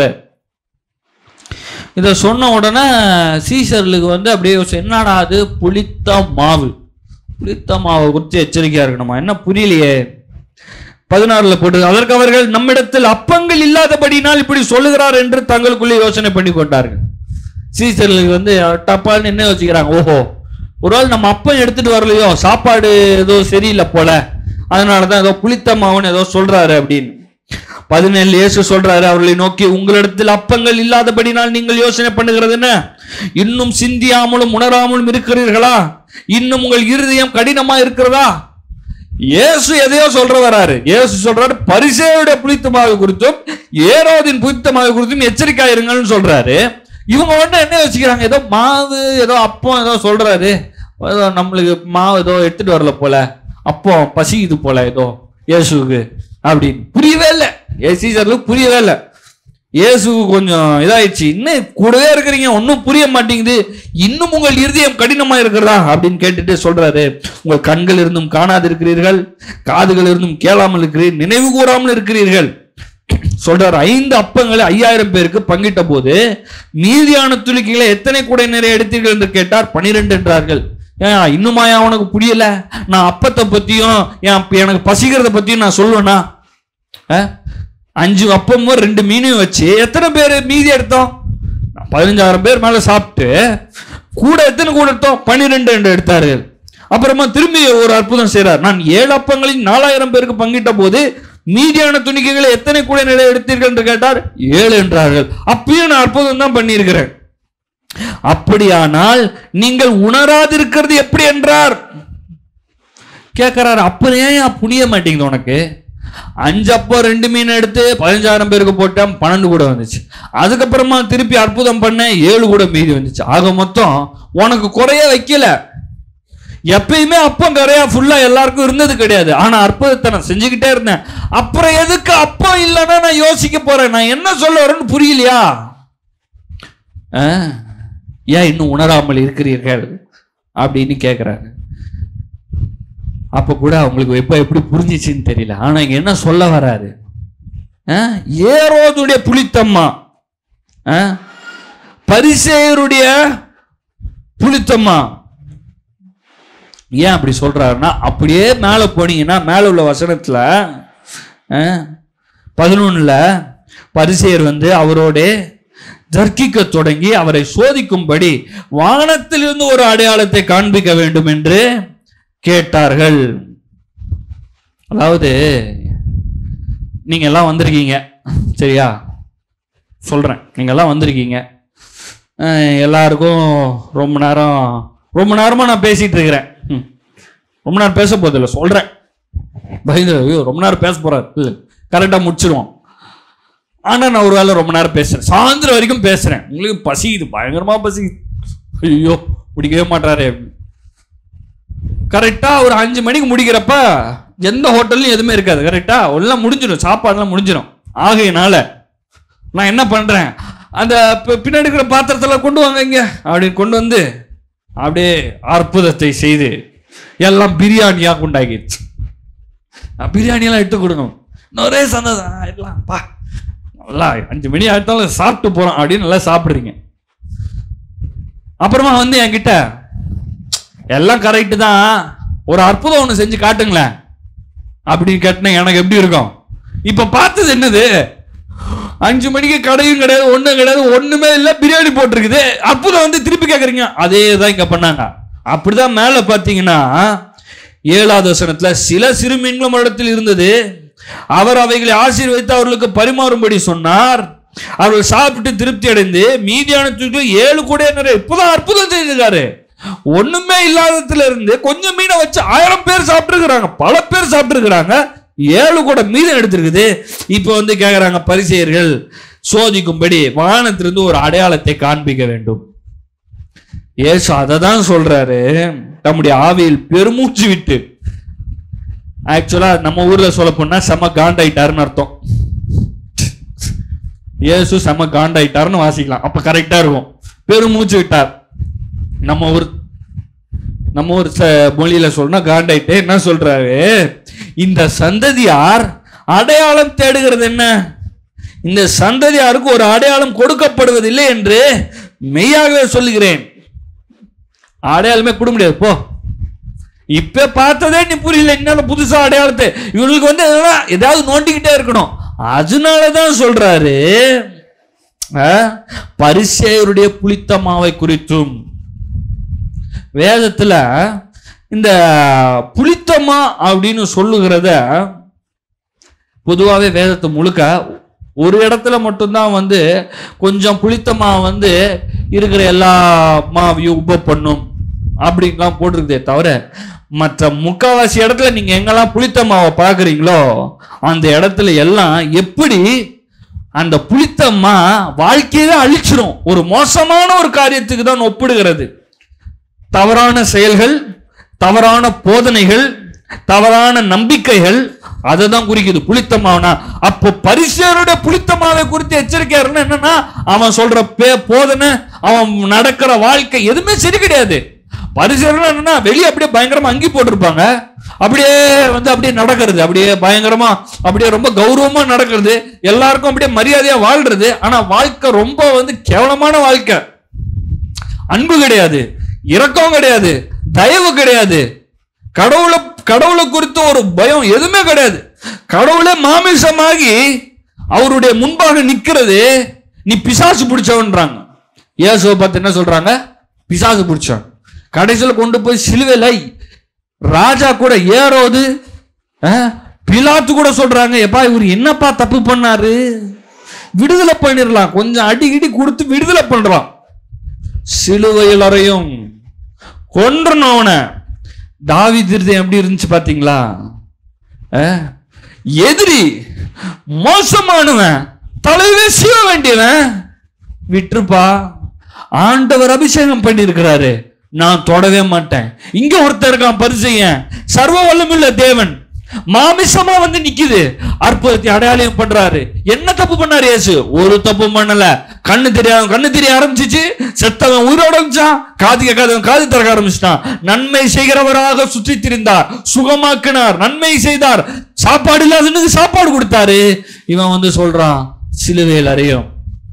Speaker 1: இதை சொன்ன உடனே சீசர்களுக்கு வந்து அப்படியே யோசிச்சு, என்னடா அது புளித்த மாவு புளித்த மாவை குறித்து எச்சரிக்கையா இருக்கணுமா என்ன புரியலையே பதினாறுல போட்டு அதற்கு அவர்கள் நம்மிடத்தில் அப்பங்கள் இல்லாதபடினால் இப்படி சொல்லுகிறார் என்று தங்களுக்குள்ளே யோசனை பண்ணி கொண்டார்கள் சீசர்களுக்கு வந்து டப்பால்னு என்ன யோசிக்கிறாங்க ஓஹோ ஒருவேளை நம்ம அப்பம் எடுத்துட்டு வரலையோ சாப்பாடு ஏதோ சரியில்லை போல அதனாலதான் ஏதோ புளித்த மாவுன்னு ஏதோ சொல்றாரு அப்படின்னு பதினேழு இயேசு சொல்றாரு அவர்களை நோக்கி உங்களிடத்தில் அப்பங்கள் இல்லாதபடினால் நீங்கள் யோசனை பண்ணுகிறது என்ன இன்னும் சிந்தியாமலும் உணராமலும் இருக்கிறீர்களா இன்னும் உங்கள் இருதயம் கடினமா இருக்கிறதா இயேசு எதையோ சொல்ற வராரு இயேசு சொல்றாரு பரிசேயுடைய புளித்தமாக குறித்தும் ஏரோதின் புளித்தமாக குறித்தும் எச்சரிக்கை இருங்கன்னு சொல்றாரு இவங்க வந்து என்ன யோசிக்கிறாங்க ஏதோ மாவு ஏதோ அப்பம் ஏதோ சொல்றாரு ஏதோ நம்மளுக்கு மாவு ஏதோ எடுத்துட்டு வரல போல அப்பம் பசிக்குது போல ஏதோ இயேசுவுக்கு அப்படின்னு புரியவே இல்லை சீசருக்கு புரியவே இல்லை இயேசுக்கு கொஞ்சம் இதாயிடுச்சு இன்னும் கூடவே இருக்கிறீங்க ஒன்றும் புரிய மாட்டேங்குது இன்னும் உங்கள் இருதயம் கடினமா இருக்கிறதா அப்படின்னு கேட்டுட்டு சொல்றாரு உங்கள் கண்கள் இருந்தும் காணாதிருக்கிறீர்கள் காதுகள் இருந்தும் கேளாமல் இருக்கிறீர்கள் நினைவு கூறாமல் இருக்கிறீர்கள் சொல்றாரு ஐந்து அப்பங்களை ஐயாயிரம் பேருக்கு பங்கிட்ட போது மீதியான துளிக்கைகளை எத்தனை கூடை நிறைய எடுத்தீர்கள் என்று கேட்டார் பனிரெண்டு என்றார்கள் ஏன் இன்னுமாயா உனக்கு புரியல நான் அப்பத்தை பத்தியும் என் எனக்கு பசிக்கிறத பத்தியும் நான் சொல்லுவேனா அஹ்? அஞ்சு அப்பமும் ரெண்டு மீனையும் வச்சு எத்தனை பேர் மீதி எடுத்தோம் பதினஞ்சாயிரம் பேர் மேல சாப்பிட்டு கூட எத்தனை கூட எடுத்தோம் பன்னிரெண்டு என்று எடுத்தார்கள் அப்புறமா திரும்பி ஒரு அற்புதம் செய்றார் நான் ஏழு அப்பங்களில் நாலாயிரம் பேருக்கு பங்கிட்ட போது மீதியான துணிக்கைகளை எத்தனை கூட நிலை எடுத்தீர்கள் என்று கேட்டார் ஏழு என்றார்கள் அப்பயும் நான் அற்புதம் தான் பண்ணியிருக்கிறேன் அப்படியானால் நீங்கள் உணராதிருக்கிறது எப்படி என்றார் கேட்கிறாரு அப்புறம் ஏன் ஏன் புரிய மாட்டேங்குது உனக்கு அஞ்சு அப்போ ரெண்டு மீன் எடுத்து பதினஞ்சாயிரம் பேருக்கு போட்டேன் பன்னெண்டு கூட வந்துச்சு அதுக்கப்புறமா திருப்பி அற்புதம் பண்ணேன் ஏழு கூட மீதி வந்துச்சு ஆக மொத்தம் உனக்கு குறைய வைக்கல எப்பயுமே அப்பம் கரையா ஃபுல்லா எல்லாருக்கும் இருந்தது கிடையாது ஆனா அற்புதத்தை நான் செஞ்சுக்கிட்டே இருந்தேன் அப்புறம் எதுக்கு அப்பம் இல்லைன்னா நான் யோசிக்க போறேன் நான் என்ன சொல்ல வரேன்னு புரியலையா ஆ? ஏன் இன்னும் உணராமல் இருக்கிறீர்கள் அப்படின்னு கேட்குறாங்க அப்போ கூட அவங்களுக்கு எப்போ எப்படி புரிஞ்சிச்சுன்னு தெரியல ஆனா இங்க என்ன சொல்ல வராரு ஆ? ஏரோதுடைய புளித்தம்மா ஆ? பரிசேயருடைய புளித்தம்மா ஏன் அப்படி சொல்றாருன்னா அப்படியே மேலே போனீங்கன்னா மேலே உள்ள வசனத்துல பதினொன்னுல பரிசேயர் வந்து அவரோட தர்க்கிக்க தொடங்கி அவரை சோதிக்கும்படி வானத்திலிருந்து ஒரு அடையாளத்தை காண்பிக்க வேண்டும் என்று கேட்டார்கள் அதாவது நீங்க எல்லாம் வந்திருக்கீங்க சரியா சொல்றேன் நீங்க எல்லாம் வந்திருக்கீங்க அஹ் எல்லாருக்கும் ரொம்ப நேரம் ரொம்ப நேரமா நான் பேசிட்டு இருக்கிறேன் ம். ரொம்ப நேரம் பேச போதில்லை சொல்றேன் பயந்து ஐயோ ரொம்ப நேரம் பேச போறாரு இல்லை கரெக்டா முடிச்சிருவோம் ஆனா நான் ஒரு வேளை ரொம்ப நேரம் பேசுறேன் சாயந்தரம் வரைக்கும் பேசுறேன் உங்களுக்கு பசிக்குது பயங்கரமா பசிக்குது ஐயோ முடிக்கவே மாட்டாரே கரெக்டா ஒரு அஞ்சு மணிக்கு முடிக்கிறப்ப எந்த ஹோட்டல்லையும் எதுவுமே இருக்காது கரெக்டா எல்லாம் முடிஞ்சிடும் சாப்பாடுலாம் முடிஞ்சிடும் ஆகையினால நான் என்ன பண்றேன் அந்த பி- பின்னாடி இருக்கிற பாத்திரத்துல கொண்டு வாங்க இங்க அப்படின்னு கொண்டு வந்து அப்படியே அற்புதத்தை செய்து எல்லாம் பிரியாணியா கொண்டாகிடுச்சு நான் பிரியாணியெல்லாம் எடுத்து கொடுக்கணும் ஒரே சந்தோஷம் ஆ, எல்லாம் பா நல்லா அஞ்சு மணி ஆயிட்டாலும் சாப்பிட்டு போறோம் அப்படின்னு நல்லா சாப்பிடுறீங்க அப்புறமா வந்து என்கிட்ட எல்லாம் கரெக்டு தான் ஒரு அற்புதம் ஒன்று செஞ்சு காட்டுங்களேன் அப்படின்னு கேட்டினா எனக்கு எப்படி இருக்கும் இப்ப பார்த்தது என்னது அஞ்சு மணிக்கு கடையும் கிடையாது ஒண்ணும் கிடையாது ஒண்ணுமே இல்ல பிரியாணி போட்டிருக்குது அற்புதம் வந்து திருப்பி கேக்குறீங்க அதே தான் இங்க பண்ணாங்க அப்படிதான் மேல பாத்தீங்கன்னா ஏழாவது வசனத்துல சில சிறுமீன்களும் இடத்தில் இருந்தது அவர் அவைகளை ஆசீர்வதித்து அவர்களுக்கு பரிமாறும்படி சொன்னார் அவர்கள் சாப்பிட்டு திருப்தி அடைந்து மீதியான தூக்கி ஏழு கூட நிறைய இப்பதான் அற்புதம் செய்திருக்காரு ஒண்ணுமே இல்லாததுல இருந்து கொஞ்சம் மீனை வச்சு ஆயிரம் பேர் சாப்பிட்டு பல பேர் சாப்பிட்டு ஏழு கூட மீதம் எடுத்திருக்குது இப்போ வந்து கேக்குறாங்க பரிசெயர்கள் சோதிக்கும்படி வானத்திலிருந்து ஒரு அடையாளத்தை காண்பிக்க வேண்டும் ஏசு அதை தான் சொல்றாரு நம்முடைய ஆவியில் பெருமூச்சு விட்டு ஆக்சுவலா நம்ம ஊர்ல சொல்ல போனா செம காண்டாயிட்டாருன்னு அர்த்தம் இயேசு செம காண்டாயிட்டாருன்னு வாசிக்கலாம் அப்ப கரெக்டா இருக்கும் பெருமூச்சு விட்டார் நம்ம ஊர் நம்ம ஒரு ச மொழியில சொல்லணும்னா காண்டாயிட்டு என்ன சொல்றாரு இந்த சந்ததியார் அடையாளம் தேடுகிறது என்ன இந்த சந்ததியாருக்கு ஒரு அடையாளம் கொடுக்கப்படுவதில்லை என்று மெய்யாகவே சொல்லுகிறேன் அடையாளமே கொடுக்க முடியாது போ இப்ப பார்த்ததே நீ புரியல என்ன புதுசா அடையாளத்தை இவங்களுக்கு வந்து எதனா ஏதாவது நோண்டிக்கிட்டே இருக்கணும் அதனாலதான் சொல்றாரு அஹ், பரிசேயருடைய புளித்த மாவை குறித்தும் வேதத்துல இந்த புளித்தமா அப்படின்னு சொல்லுகிறத பொதுவாகவே வேதத்தை முழுக்க ஒரு இடத்துல மட்டும்தான் வந்து கொஞ்சம் புளித்தமா வந்து இருக்கிற எல்லா மாவையும் உப பண்ணும் அப்படின்லாம் போட்டிருக்குதே தவிர மற்ற முக்காவாசி இடத்துல நீங்க எங்கெல்லாம் புளித்த மாவை பார்க்குறீங்களோ அந்த இடத்துல எல்லாம் எப்படி அந்த புளித்தம்மா வாழ்க்கையவே அழிச்சிரும் ஒரு மோசமான ஒரு காரியத்துக்கு தான் ஒப்பிடுகிறது தவறான செயல்கள் தவறான போதனைகள் தவறான நம்பிக்கைகள் அதை தான் குறிக்குது புளித்தமாவனா அப்போ பரிசேருடைய புளித்தமாவை குறித்து எச்சரிக்கையா இருக்கணும் என்னன்னா அவன் சொல்ற பே போதனை அவன் நடக்கிற வாழ்க்கை எதுவுமே சரி கிடையாது பரிசேரன் என்னன்னா வெளியே அப்படியே பயங்கரமா அங்கி போட்டிருப்பாங்க அப்படியே வந்து அப்படியே நடக்கிறது அப்படியே பயங்கரமா அப்படியே ரொம்ப கௌரவமா நடக்கிறது எல்லாருக்கும் அப்படியே மரியாதையா வாழ்றது ஆனா வாழ்க்கை ரொம்ப வந்து கேவலமான வாழ்க்கை அன்பு கிடையாது இரக்கம் கிடையாது தயவு கிடையாது கடவுளை கடவுளை குறித்த ஒரு பயம் எதுவுமே கிடையாது கடவுளே மாமிசமாகி அவருடைய முன்பாக நிக்கிறது நீ பிசாசு பிடிச்சவன்றாங்க இயேசுவை பார்த்து என்ன சொல்றாங்க பிசாசு பிடிச்சவன் கடைசியில் கொண்டு போய் சிலுவையில ராஜா கூட ஏறோது அஹ், பிலாத்து கூட சொல்றாங்க எப்பா இவர் என்னப்பா தப்பு பண்ணாரு விடுதலை பண்ணிடலாம் கொஞ்சம் அடி இடி கொடுத்து விடுதலை பண்றான் சிலுவையில் அறையும் கொன்றணும் அவனை தாவீது இருதயம் எப்படி இருந்துச்சு பாத்தீங்களா அஹ்? எதிரி மோசமானவன் தலைவே சீவ வேண்டியவன் விட்டுருப்பா ஆண்டவர் அபிஷேகம் பண்ணியிருக்கிறாரு நான் தொடவே மாட்டேன் இங்க ஒருத்தர் இருக்கான் பரிசெய்யன் சர்வ வல்லமுள்ள தேவன் மாமிசமா வந்து நிக்குது அற்புதத்தை அடையாளம் பண்றாரு என்ன தப்பு பண்ணாரு இயேசு ஒரு தப்பு பண்ணல கண்ணு தெரியாத கண்ணு தெரிய ஆரம்பிச்சிச்சு செத்தவன் உயிரோட இருந்துச்சான் காது கேட்காதவன் காது திறக்க ஆரம்பிச்சிட்டான் நன்மை செய்கிறவராக சுற்றி திரிந்தார் சுகமாக்கினார் நன்மை செய்தார் சாப்பாடு இல்லாதவனுக்கு சாப்பாடு கொடுத்தாரு இவன் வந்து சொல்றான் சிலுவையில் அறையும்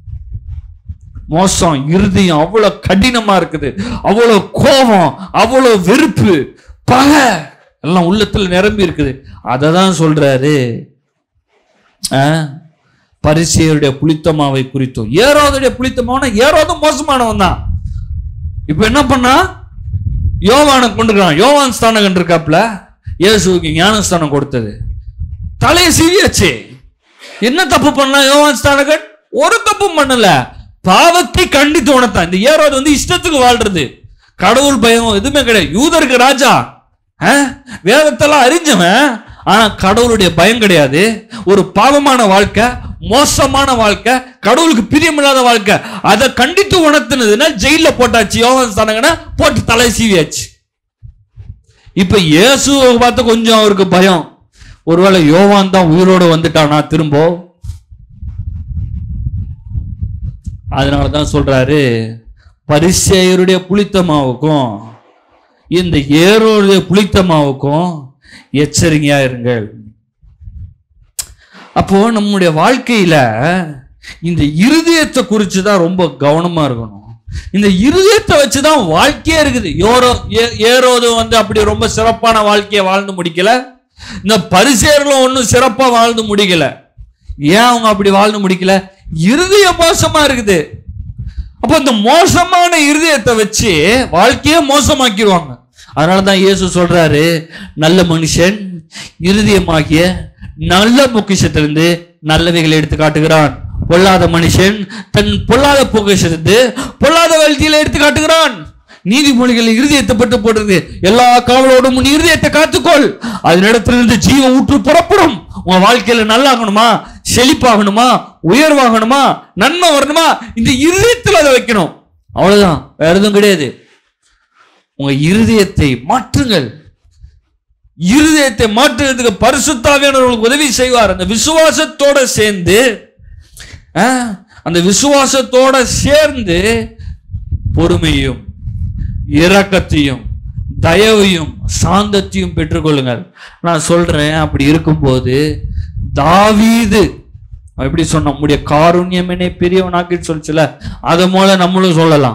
Speaker 1: மோசம் இருதயம் அவ்வளவு கடினமா இருக்குது அவ்வளவு கோபம் அவ்வளவு வெறுப்பு பகை எல்லாம் உள்ளத்துல நிரம்பி இருக்குது அதை தான் சொல்றாரு ஆ? பரிசேயருடைய புளித்தமாவை குறித்தும் ஏரோதுடைய புளித்தமான ஏரோதும் மோசமானவன் தான் இப்ப என்ன பண்ணா யோவானை கொண்டுருக்கான் யோவான் ஸ்தானம் கண்டிருக்காப்ல இயேசுவுக்கு ஞானஸ்தானம் கொடுத்தது தலையை சீவியாச்சு என்ன தப்பு பண்ணா யோவான் ஸ்தானகன் ஒரு தப்பும் பண்ணல பாவத்தை கண்டித்து உணர்த்தான் இந்த ஏரோது வந்து இஷ்டத்துக்கு வாழ்றது கடவுள் பயம் எதுவுமே கிடையாது யூதருக்கு ராஜா ஆ? வேதத்தெல்லாம் அறிஞ்சவன் ஆனா கடவுளுடைய பயம் கிடையாது ஒரு பாவமான வாழ்க்கை மோசமான வாழ்க்கை கடவுளுக்கு பிரியமில்லாத வாழ்க்கை அதை கண்டித்து உணர்த்தினதுன்னா ஜெயில போட்டாச்சு யோவான் ஸ்தானகனை போட்டு தலை சீவியாச்சு இப்ப இயேசுவை பார்த்து கொஞ்சம் அவருக்கு பயம் ஒருவேளை யோவான் தான் உயிரோடு வந்துட்டானா திரும்ப அதனால தான் சொல்றாரு பரிசேயருடைய புளித்தமாவுக்கும் இந்த ஏரோடைய புளித்தமாவுக்கும் எச்சரிக்கையா இருங்கள் அப்போ நம்முடைய வாழ்க்கையில இந்த இருதயத்தை குறித்து தான் ரொம்ப கவனமா இருக்கணும் இந்த இருதயத்தை வச்சு தான் வாழ்க்கையே இருக்குது யோரோ ஏ- ஏரோது வந்து அப்படி ரொம்ப சிறப்பான வாழ்க்கையை வாழ்ந்து முடிக்கல இந்த பரிசேர்களும் ஒன்றும் சிறப்பா வாழ்ந்து முடிக்கல ஏன் அவங்க அப்படி வாழ்ந்து முடிக்கல இருதய மோசமா இருக்குது அப்போ இந்த மோசமான இருதயத்தை வச்சு வாழ்க்கையே மோசமாக்கிடுவாங்க அதனால தான் இயேசு சொல்றாரு நல்ல மனுஷன் இருதயமாகிய நல்ல பொக்கிஷத்திலிருந்து நல்லவைகளை எடுத்து காட்டுகிறான் பொல்லாத மனுஷன் தன் பொல்லாத பொக்கிஷத்திலிருந்து பொல்லாத வாழ்க்கையில எடுத்து காட்டுகிறான் நீதிமொழிகள் இருதயத்தை பட்டு போடுறது எல்லா காவலோடும் உன் இருதயத்தை காத்துக்கொள் அதனிடத்திலிருந்து ஜீவ ஊற்று புறப்படும் உன் வாழ்க்கையில நல்லாகணுமா செழிப்பாகணுமா உயர்வாகணுமா நன்மை வரணுமா இந்த இருதயத்தில் அதை வைக்கணும் அவ்வளவுதான் வேற எதுவும் கிடையாது உங்க இருதயத்தை மாற்றுங்கள் இருதயத்தை மாற்றுறதுக்கு பரிசுத்தாவியானவர்களுக்கு உதவி செய்வார் அந்த விசுவாசத்தோட சேர்ந்து ஆ, அந்த விசுவாசத்தோட சேர்ந்து பொறுமையும் இரக்கத்தையும் தயவையும் சாந்தத்தையும் பெற்றுக்கொள்ளுங்கள் நான் சொல்றேன் அப்படி இருக்கும்போது தாவீது அவன் எப்படி சொன்ன நம்முடைய காருண்யம் என்னை பெரியவனாக்கி சொல்லுச்சுல அதை போல நம்மளும் சொல்லலாம்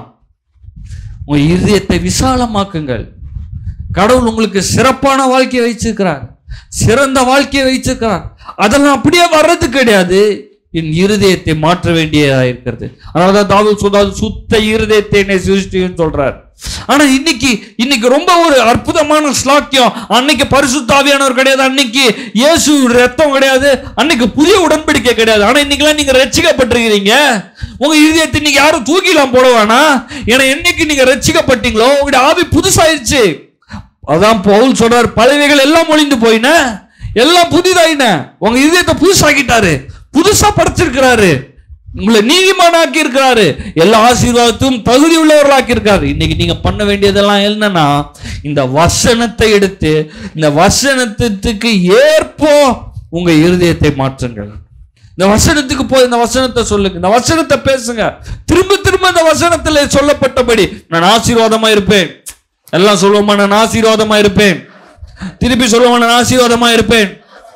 Speaker 1: உங்க இருதயத்தை விசாலமாக்குங்கள் கடவுள் உங்களுக்கு சிறப்பான வாழ்க்கையை வைச்சிருக்கிறார் சிறந்த வாழ்க்கையை வைச்சிருக்கிறார் அதெல்லாம் அப்படியே வர்றது கிடையாது என் இருதயத்தை மாற்ற வேண்டியதா இருக்கிறது அதனாலதான் தாவீது சொல்றாரு சுத்த இருதயத்தை என்னை சிருஷ்டின்னு சொல்றார் ஆனா இன்னைக்கு இன்னைக்கு ரொம்ப ஒரு அற்புதமான ஸ்லாக்கியம் அன்னைக்கு பரிசுத்தாவியானவர் கிடையாது அன்னைக்கு இயேசு ரத்தம் கிடையாது அன்னைக்கு புதிய உடன்படிக்கை கிடையாது ஆனா இன்னைக்கெல்லாம் நீங்க ரட்சிக்கப்பட்டிருக்கிறீங்க உங்க இருதயத்தை இன்னைக்கு யாரும் தூக்கிலாம் போட வேணாம் ஏன்னா என்னைக்கு நீங்க ரட்சிக்கப்பட்டீங்களோ உங்களுடைய ஆவி புதுசாயிருச்சு அதான் பவுல் சொல்றார் பழையவைகள் எல்லாம் ஒளிந்து போயின எல்லாம் புதிதாயின உங்க இதயத்தை புதுசாக்கிட்டாரு புதுசா படைச்சிருக்கிறாரு உங்களை நீதிமானாக்கி இருக்கிறாரு எல்லா ஆசீர்வாதத்தையும் தகுதி உள்ளவர்களாக்கி இருக்காரு இன்னைக்கு நீங்க பண்ண வேண்டியதெல்லாம் என்னன்னா இந்த வசனத்தை எடுத்து இந்த வசனத்துக்கு ஏற்போ உங்க இருதயத்தை மாற்றுங்கள் இந்த வசனத்துக்கு போய் இந்த வசனத்தை சொல்லுங்க இந்த வசனத்தை பேசுங்க திரும்ப திரும்ப இந்த வசனத்துல சொல்லப்பட்டபடி நான் ஆசீர்வாதமா இருப்பேன் எல்லாம் சொல்லுவோமா நான் ஆசீர்வாதமா இருப்பேன் திருப்பி சொல்லுவோமா நான் ஆசீர்வாதமா இருப்பேன்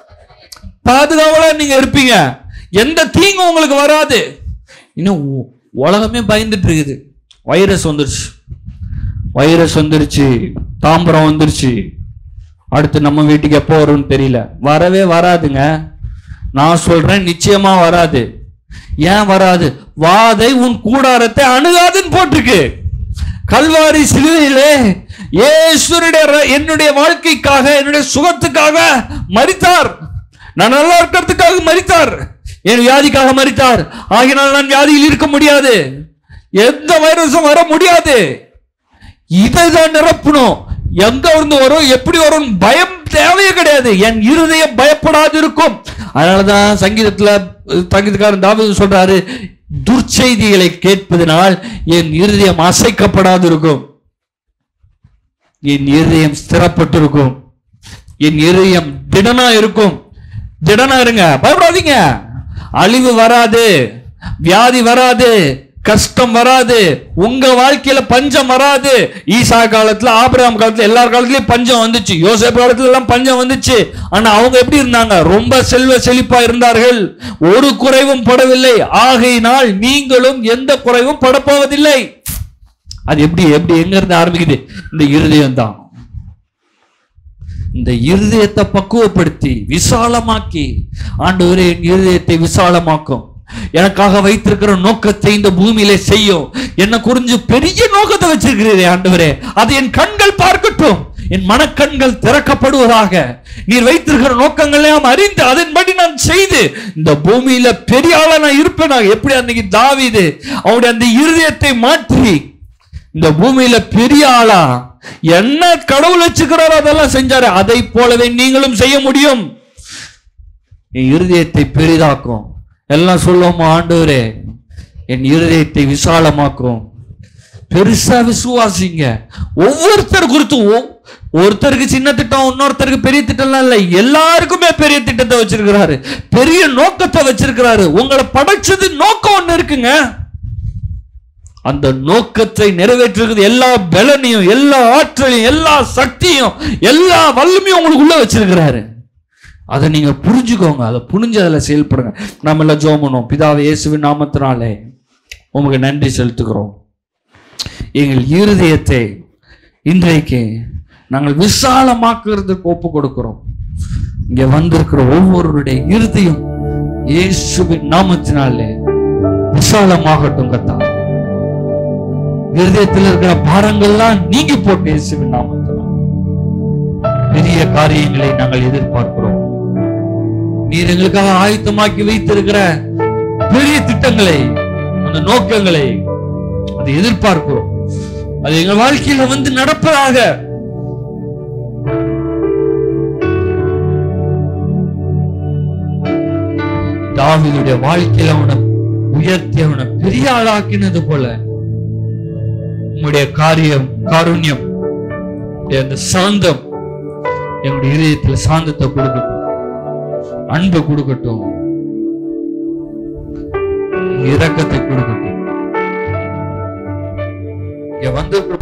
Speaker 1: பாதுகாவலா நீங்க இருப்பீங்க எந்த தீங்கும் உங்களுக்கு வராது இன்னும் உ- உலகமே பயந்துட்டு இருக்குது வைரஸ் வந்துருச்சு வைரஸ் வந்துருச்சு தாம்பரம் வந்துருச்சு அடுத்து நம்ம வீட்டுக்கு எப்போ வரும்னு தெரியல வரவே வராதுங்க நான் சொல்றேன் நிச்சயமா வராது ஏன் வராது வாதை உன் கூடாரத்தை அணுகாதுன்னு போட்டிருக்கு கல்வாரி சிலுவையிலே இயேசுனுடைய ர- என்னுடைய வாழ்க்கைக்காக என்னுடைய சுகத்துக்காக மரித்தார் நான் நல்லா இருக்கிறதுக்காக மரித்தார் என் வியாதிக்காக மரித்தார் ஆகினால் நான் வியாதியில் இருக்க முடியாது எந்த வைரஸும் வர முடியாது இதை தான் நிரப்பணும் எங்க இருந்து வரும் எப்படி வரும் பயம் தேவையே கிடையாது என் இருதயம் பயப்படாது இருக்கும் அதனாலதான் சங்கீதத்துல அஹ், சங்கீதக்காரன் தாவீது சொல்றாரு துர்ச்செய்திகளை கேட்பதனால் என் இருதயம் அசைக்கப்படாது இருக்கும் என் இருதயம் ஸ்திரப்பட்டிருக்கும் என் இருதயம் திடனா இருக்கும் திடனா இருங்க பயப்படாதீங்க அழிவு வராது வியாதி வராது கஷ்டம் வராது உங்க வாழ்க்கையில பஞ்சம் வராது ஈசா காலத்துல ஆபிரகாம் காலத்துல எல்லார் காலத்துலயும் பஞ்சம் வந்துச்சு யோசேப் காலத்துல எல்லாம் பஞ்சம் வந்துச்சு ஆனா அவங்க எப்படி இருந்தாங்க ரொம்ப செல்வ செழிப்பா இருந்தார்கள் ஒரு குறைவும் படவில்லை ஆகையினால் நீங்களும் எந்த குறைவும் படப்போவதில்லை அது எப்படி எப்படி எங்க இருந்து ஆரம்பிக்குது இந்த இருதயம் தான் இந்த இருதயத்தை பக்குவப்படுத்தி விசாலமாக்கி ஆண்டவரே என் இருதயத்தை விசாலமாக்கும் எனக்காக வைத்திருக்கிற நோக்கத்தை இந்த பூமியிலே செய்யும் என்ன குறிஞ்சு பெரிய நோக்கத்தை வச்சிருக்கிறீரே ஆண்டவரே அது என் கண்கள் பார்க்கட்டும் என் மனக்கண்கள் திறக்கப்படுவதாக நீர் வைத்திருக்கிற நோக்கங்கள் எல்லாம் அறிந்து அதன்படி நான் செய்து இந்த பூமியில பெரிய ஆளா நான் இருப்பேனா எப்படி அன்னைக்கு தாவீது அவனுடைய அந்த இருதயத்தை மாற்றி இந்த பூமியில பெரிய ஆளா என்ன கடவுள் வச்சுக்கிறாரோ அதெல்லாம் செஞ்சாரு அதை போலவே நீங்களும் செய்ய முடியும் என் இருதயத்தை பெரிதாக்கும் எல்லாம் சொல்லுவோமா ஆண்டவரே என் இருதயத்தை விசாலமாக்கும் பெருசா விசுவாசிங்க ஒவ்வொருத்தர் குறித்து ஒ- ஒருத்தருக்கு சின்ன திட்டம் இன்னொருத்தருக்கு பெரிய திட்டம்லாம் இல்லை எல்லாருக்குமே பெரிய திட்டத்தை வச்சிருக்கிறாரு பெரிய நோக்கத்தை வச்சிருக்கிறாரு உங்களை படைச்சது நோக்கம் ஒண்ணு இருக்குங்க அந்த நோக்கத்தை நிறைவேற்றுறது எல்லா பலனையும் எல்லா ஆற்றலையும் எல்லா சக்தியும் எல்லா வல்லமையும் உங்களுக்குள்ள வச்சிருக்கிறாரு அதை நீங்க புரிஞ்சுக்கோங்க அதை புரிஞ்சு அதில் செயல்படுங்க நம்ம எல்லாம் ஜோம் பண்ணுவோம் பிதாவை இயேசுவின் நாமத்தினாலே உமக்கு நன்றி செலுத்துகிறோம் எங்கள் இருதயத்தை இன்றைக்கு நாங்கள் விசாலமாக்குறதுக்கு ஒப்பு கொடுக்கிறோம் இங்க வந்திருக்கிற ஒவ்வொருவருடைய இருதயம் இயேசுவின் நாமத்தினாலே விசாலமாகட்டும் கத்தா இருதயத்தில் இருக்கிற பாரங்கள்லாம் நீங்கி போட்டு இயேசுவின் நாமத்தினால் பெரிய காரியங்களை நாங்கள் எதிர்பார்க்கிறோம் நீர் எங்களுக்காக ஆயத்தமாக்கி வைத்திருக்கிற பெரிய திட்டங்களை அந்த நோக்கங்களை அதை எதிர்பார்க்கிறோம் அது எங்கள் வாழ்க்கையில வந்து நடப்பதாக தாவீதுடைய வாழ்க்கையில அவனை உயர்த்தி அவனை பெரிய ஆளாக்கினது போல உம்முடைய காரியம் காருண்யம் உம்முடைய அந்த சாந்தம் எங்களுடைய இதயத்துல சாந்தத்தை கொடுக்கட்டும் அன்பை கொடுக்கட்டும் இரக்கத்தை கொடுக்கட்டும் இங்க வந்திருக்கிற